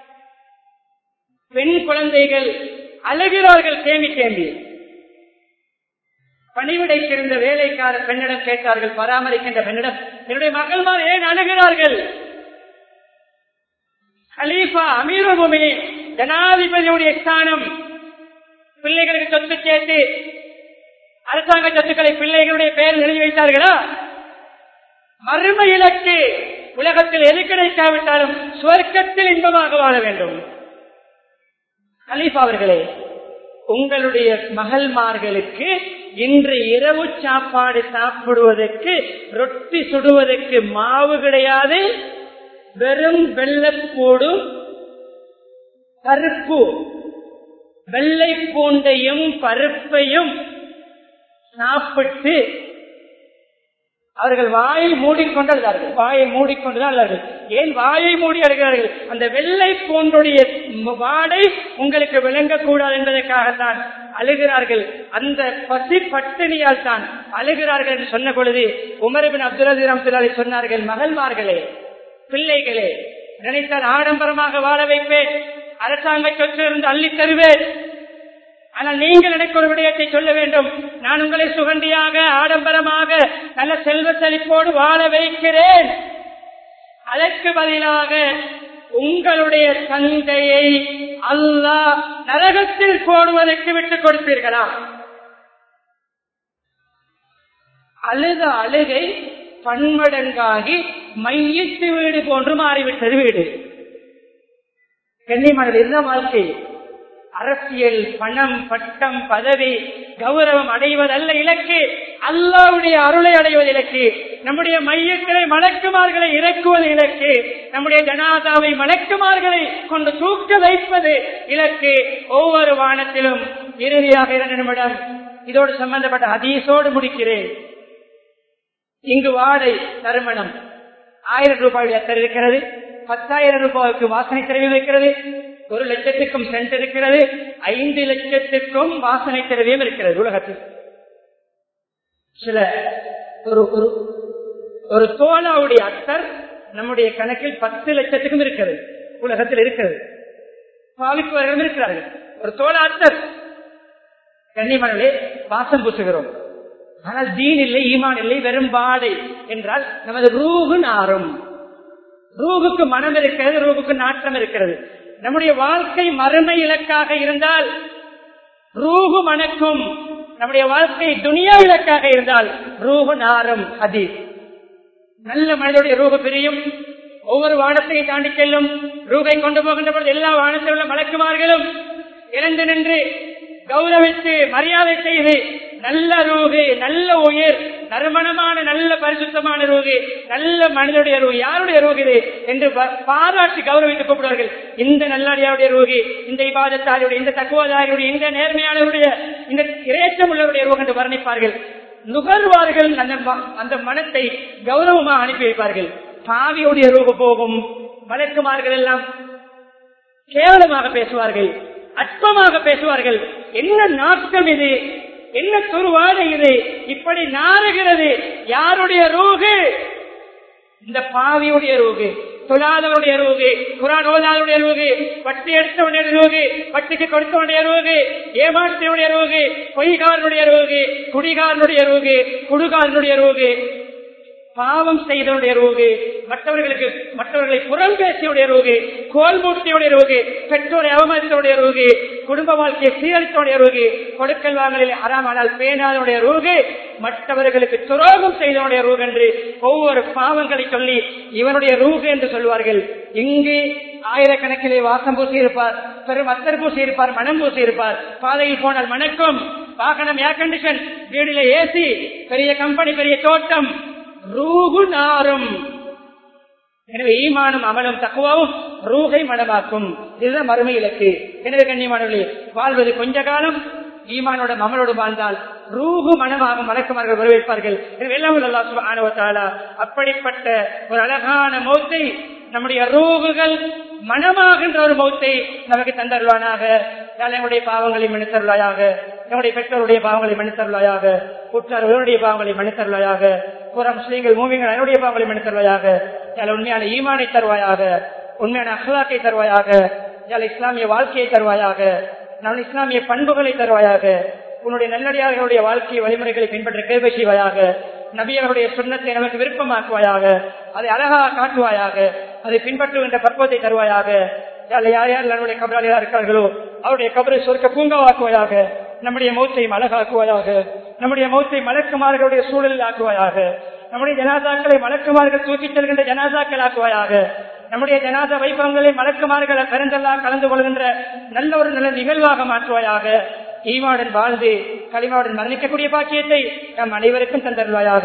பெண் குழந்தைகள் அழுகிறார்கள் தேம்பி தேம்பி பணிவிடைக்கு இருந்த வேலைக்கார பெண்ணிடம் கேட்டார்கள் பராமரிக்கின்ற பெண்ணிடம் என்னுடைய மகள்மார் ஏன் அழுகிறார்கள் கலீஃபா அமீரபூமி ஜனாதிபதியுடைய ஸ்தானம் பிள்ளைகளுக்கு சொத்து சேர்த்து அரசாங்க சொத்துக்களை பிள்ளைகளுடைய பெயர் எழுதி வைத்தார்களா மர்ம இலக்கு உலகத்தில் எது கிடைக்காவிட்டாலும் சுவர்க்கத்தில் இன்பமாக வாழ வேண்டும் கலீஃபா அவர்களே உங்களுடைய மகள்மார்களுக்கு இன்று இரவு சாப்பாடு சாப்பிடுவதற்கு ரொட்டி சுடுவதற்கு மாவு கிடையாது வெறும் வெள்ளப்பூடும் பருப்பு வெள்ளை பூண்டையும் பருப்பையும் சாப்பிட்டு அவர்கள் வாயை மூடிக்கொண்டு அழுதார்கள் வாயை மூடிக்கொண்டுதான் அழுதார்கள் ஏன் வாயை மூடி அழுகிறார்கள் அந்த வெள்ளை பூண்டுடைய வாடை உங்களுக்கு விளங்கக்கூடாது என்பதற்காகத்தான் அழுகிறார்கள் அந்த பசி பட்டினியால் தான் அழுகிறார்கள் என்று சொன்ன பொழுது உமரபின் அப்துல் அலி சொன்னார்கள் மகள்மார்களே பிள்ளைகளே நினைத்தால் ஆடம்பரமாக வாழ வைப்பேன் அரசாங்க சொத்திலிருந்து அள்ளி தருவேன் ஆனால் நீங்கள் எனக்கு ஒரு விடயத்தை சொல்ல வேண்டும் நான் உங்களை சுகண்டியாக ஆடம்பரமாக நல்ல செல்வ செழிப்போடு வாழ வைக்கிறேன் அதற்கு பதிலாக உங்களுடைய தந்தையை அல்லாஹ் நரகத்தில் போடுவதற்கு விட்டுக் கொடுப்பீர்களா அழுத அழுகை பன்மடங்காகி மையத்து வீடு போன்று மாறிவிட்டது வீடு கண்ணியமானது என்ன வாழ்க்கை அரசியல் பணம் பட்டம் பதவி கௌரவம் அடைவதல்ல இலக்கு அல்லாவுடைய அருளை அடைவது இலக்கு நம்முடைய மையத்திலே மலக்குமார்களை இறக்குவது இலக்கு நம்முடைய ஜனாதாவை மலக்குமார்களை கொண்டு தூக்க வைப்பது இலக்கு ஒவ்வொரு வானத்திலும் இறுதியாக இரண்டு நிமிடம் இதோடு சம்பந்தப்பட்ட ஹதீஸோடு முடிக்கிறேன் இங்கு வாடை தருமணம் ஆயிரம் ரூபாய் அத்தர் இருக்கிறது பத்தாயிரம் ரூபாய்க்கு வாசனை திரவியம் இருக்கிறது ஒரு லட்சத்துக்கும் சென்ட் இருக்கிறது ஐந்து லட்சத்துக்கும் வாசனை திரவியம் இருக்கிறது உலகத்தில் சில ஒரு ஒரு ஒரு தோலாவுடைய அத்தர் நம்முடைய கணக்கில் பத்து லட்சத்துக்கும் இருக்கிறது உலகத்தில் இருக்கிறது பாவிப்பவர்களும் இருக்கிறார்கள் ஒரு தோலா அத்தர் கன்னிமணலே வாசம் பூசுகிறோம் ஆனால் தீன் இல்லை ஈமான் இல்லை வெறும் பாடை என்றால் நமது ரூகு நாரும் ரூகுக்கு மனம் இருக்கிறது ரூகுக்கு நாட்டம் இருக்கிறது நம்முடைய வாழ்க்கை மறுமை இலக்காக இருந்தால் ரூகு மணக்கும் நம்முடைய வாழ்க்கை துனியா இலக்காக இருந்தால் ரூகு நாரும் ஹதீஸ் நல்ல மனிதனுடைய ரூப பிரியும் ஒவ்வொரு வானத்தையும் தாண்டி செல்லும் ரூபை கொண்டு போகின்ற பொழுது எல்லா வானத்தில் உள்ள மலக்குமார்களும் இறந்து நின்று கௌரவித்து மரியாதை செய்து நல்ல ரூகு நல்ல உயிர் நறுமணமான நல்ல பரிசுத்தமான ரூகு நல்ல மனிதனுடைய ரூகு யாருடைய ரூகு இது என்று பாராட்டி கௌரவித்து கூப்பிடுவார்கள் இந்த நல்லடியாருடைய ரூகு இந்த இபாதத்தாருடைய இந்த தக்குவதாருடைய இந்த நேர்மையாளருடைய இந்த இறைச்சம் உள்ளவருடைய ரூகு என்று வர்ணிப்பார்கள் நுகர்வார்கள் அந்த அந்த மனத்தை கௌரவமாக அனுப்பி வைப்பார்கள் பாவியுடைய ரூப போகும் வழக்குமார்கள் எல்லாம் கேவலமாக பேசுவார்கள் அற்பமாக பேசுவார்கள் என்ன நாட்டம் இது என்ன துருவாடை இது இப்படி நாறுகிறது யாருடைய ரூகு இந்த பாவியுடைய ரூகு தொழாதவருடைய ரூகு குரான் ஓதாதவருடைய ரூகு பட்டி எடுத்தவனுடைய ரூகு பட்டிக்கு கொடுத்தவனுடைய ரூகு ஏமாற்றினுடைய ரூகு பொய்காரனுடைய ரூகு குடிகாரனுடைய ரூகு குடுகாரனுடைய ரூகு பாவம் செய்தவனுடைய ரூகு மற்றவர்களுக்கு மற்றவர்களை புறம் பேசியுடைய ரூகு கோல் மூட்டியுடைய ரூகு பெற்றோரை அவமதித்தவுடைய ரூகு குடும்ப வாழ்க்கையை சீரழித்தவுடைய ரூகு கொடுக்கல் வாங்கலில் அறாமானால் பேணாதனுடைய ரூகு மற்றவர்களுக்கு துரோகம் செய்தவனுடைய ரூகு என்று ஒவ்வொரு பாவங்களை சொல்லி இவனுடைய ரூகு என்று சொல்வார்கள் இங்கு ஆயிரக்கணக்கிலே வாசம் பூசி இருப்பார் பெரும் அத்தர் பூசி இருப்பார் மனம் பூசி இருப்பார் பாதையில் போனால் மணக்கும் வாகனம் ஏர் கண்டிஷன் வீடில ஏசி பெரிய கம்பெனி பெரிய தோட்டம் ரூகு நாரும் எனவே ஈமானும் அமலும் தக்குவாவும் ரூகை மனமாக்கும் இதுதான் மறுமை இலக்கு எனவே கண்ணியமானவர்களே வாழ்வது கொஞ்ச காலம் ஈமானோட அமலோடு வாழ்ந்தால் ரூகு மனமாகும் மலக்குமார்கள் வரவேற்பார்கள் ஆனவத்தாலா அப்படிப்பட்ட ஒரு அழகான மௌத்தை நம்முடைய ரூகுகள் மனமாகின்ற ஒரு மௌத்தை நமக்கு தந்தருவானாக எங்களுடைய பாவங்களை மன்னித்தருளாயாக நம்முடைய பெற்றோருடைய பாவங்களை மன்னித்தருளாயாக உற்றார்களுடைய பாவங்களை மன்னித்தருளாயாக புற முஸ்லீம்கள் மூவிங்கள் என்னுடைய பாவங்களை மன்னித்தருவாயாக உண்மையான ஈமானை தருவாயாக உண்மையான அஹ்லாக்கை தருவாயாக இஸ்லாமிய வாழ்க்கையை தருவாயாக நான் இஸ்லாமிய பண்புகளை தருவாயாக உன்னுடைய நல்லடியார்களுடைய வாழ்க்கை வழிமுறைகளை பின்பற்ற கேள்வி செய்வாயாக நபியர்களுடைய சுண்ணத்தை நமக்கு விருப்பமாக்குவாயாக அதை அழகாக காட்டுவாயாக அதை பின்பற்றுகின்ற பக்குவத்தை தருவாயாக யார் யார் நம்முடைய கபராளியாக இருக்கிறார்களோ அவருடைய கபரை சொர்க்க பூங்காவாக்குவாயாக நம்முடைய மௌத்தையும் அழகாக்குவாயாக நம்முடைய மௌத்தை மலக்குமார்களுடைய சூழலில் ஆக்குவாயாக நம்முடைய ஜனாதாக்களை மலக்குமார்கள் தூக்கிச் செல்கின்ற ஜனாதாக்கள் ஆக்குவாயாக நம்முடைய ஜனாத வைபவங்களை மலக்குமார்கள் பெருந்தெல்லாம் கலந்து கொள்கின்ற நல்ல ஒரு நல்ல நிகழ்வாக மாற்றுவாயாக ஈமாவுடன் வாழ்ந்து களிமாவுடன் மரணிக்கக்கூடிய பாக்கியத்தை நம் அனைவருக்கும் தந்தருவாயாக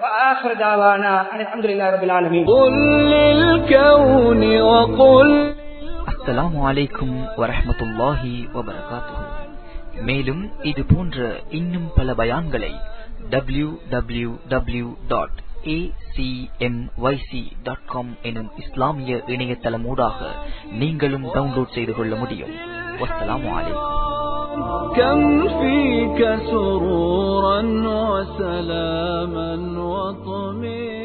அஸ்ஸலாமு அலைக்கும் வரஹமத்துல்லாஹி வபரகாத்துஹு மேலும் இது போன்ற இன்னும் பல பயான்களை W W W dot acmyc.com எனும் இஸ்லாமிய இணையதளமூடாக நீங்களும் டவுன்லோட் செய்து கொள்ள முடியும் வஸ்ஸலாமு அலைக்கும் كم فيك سرورا وسلاما وطمئنا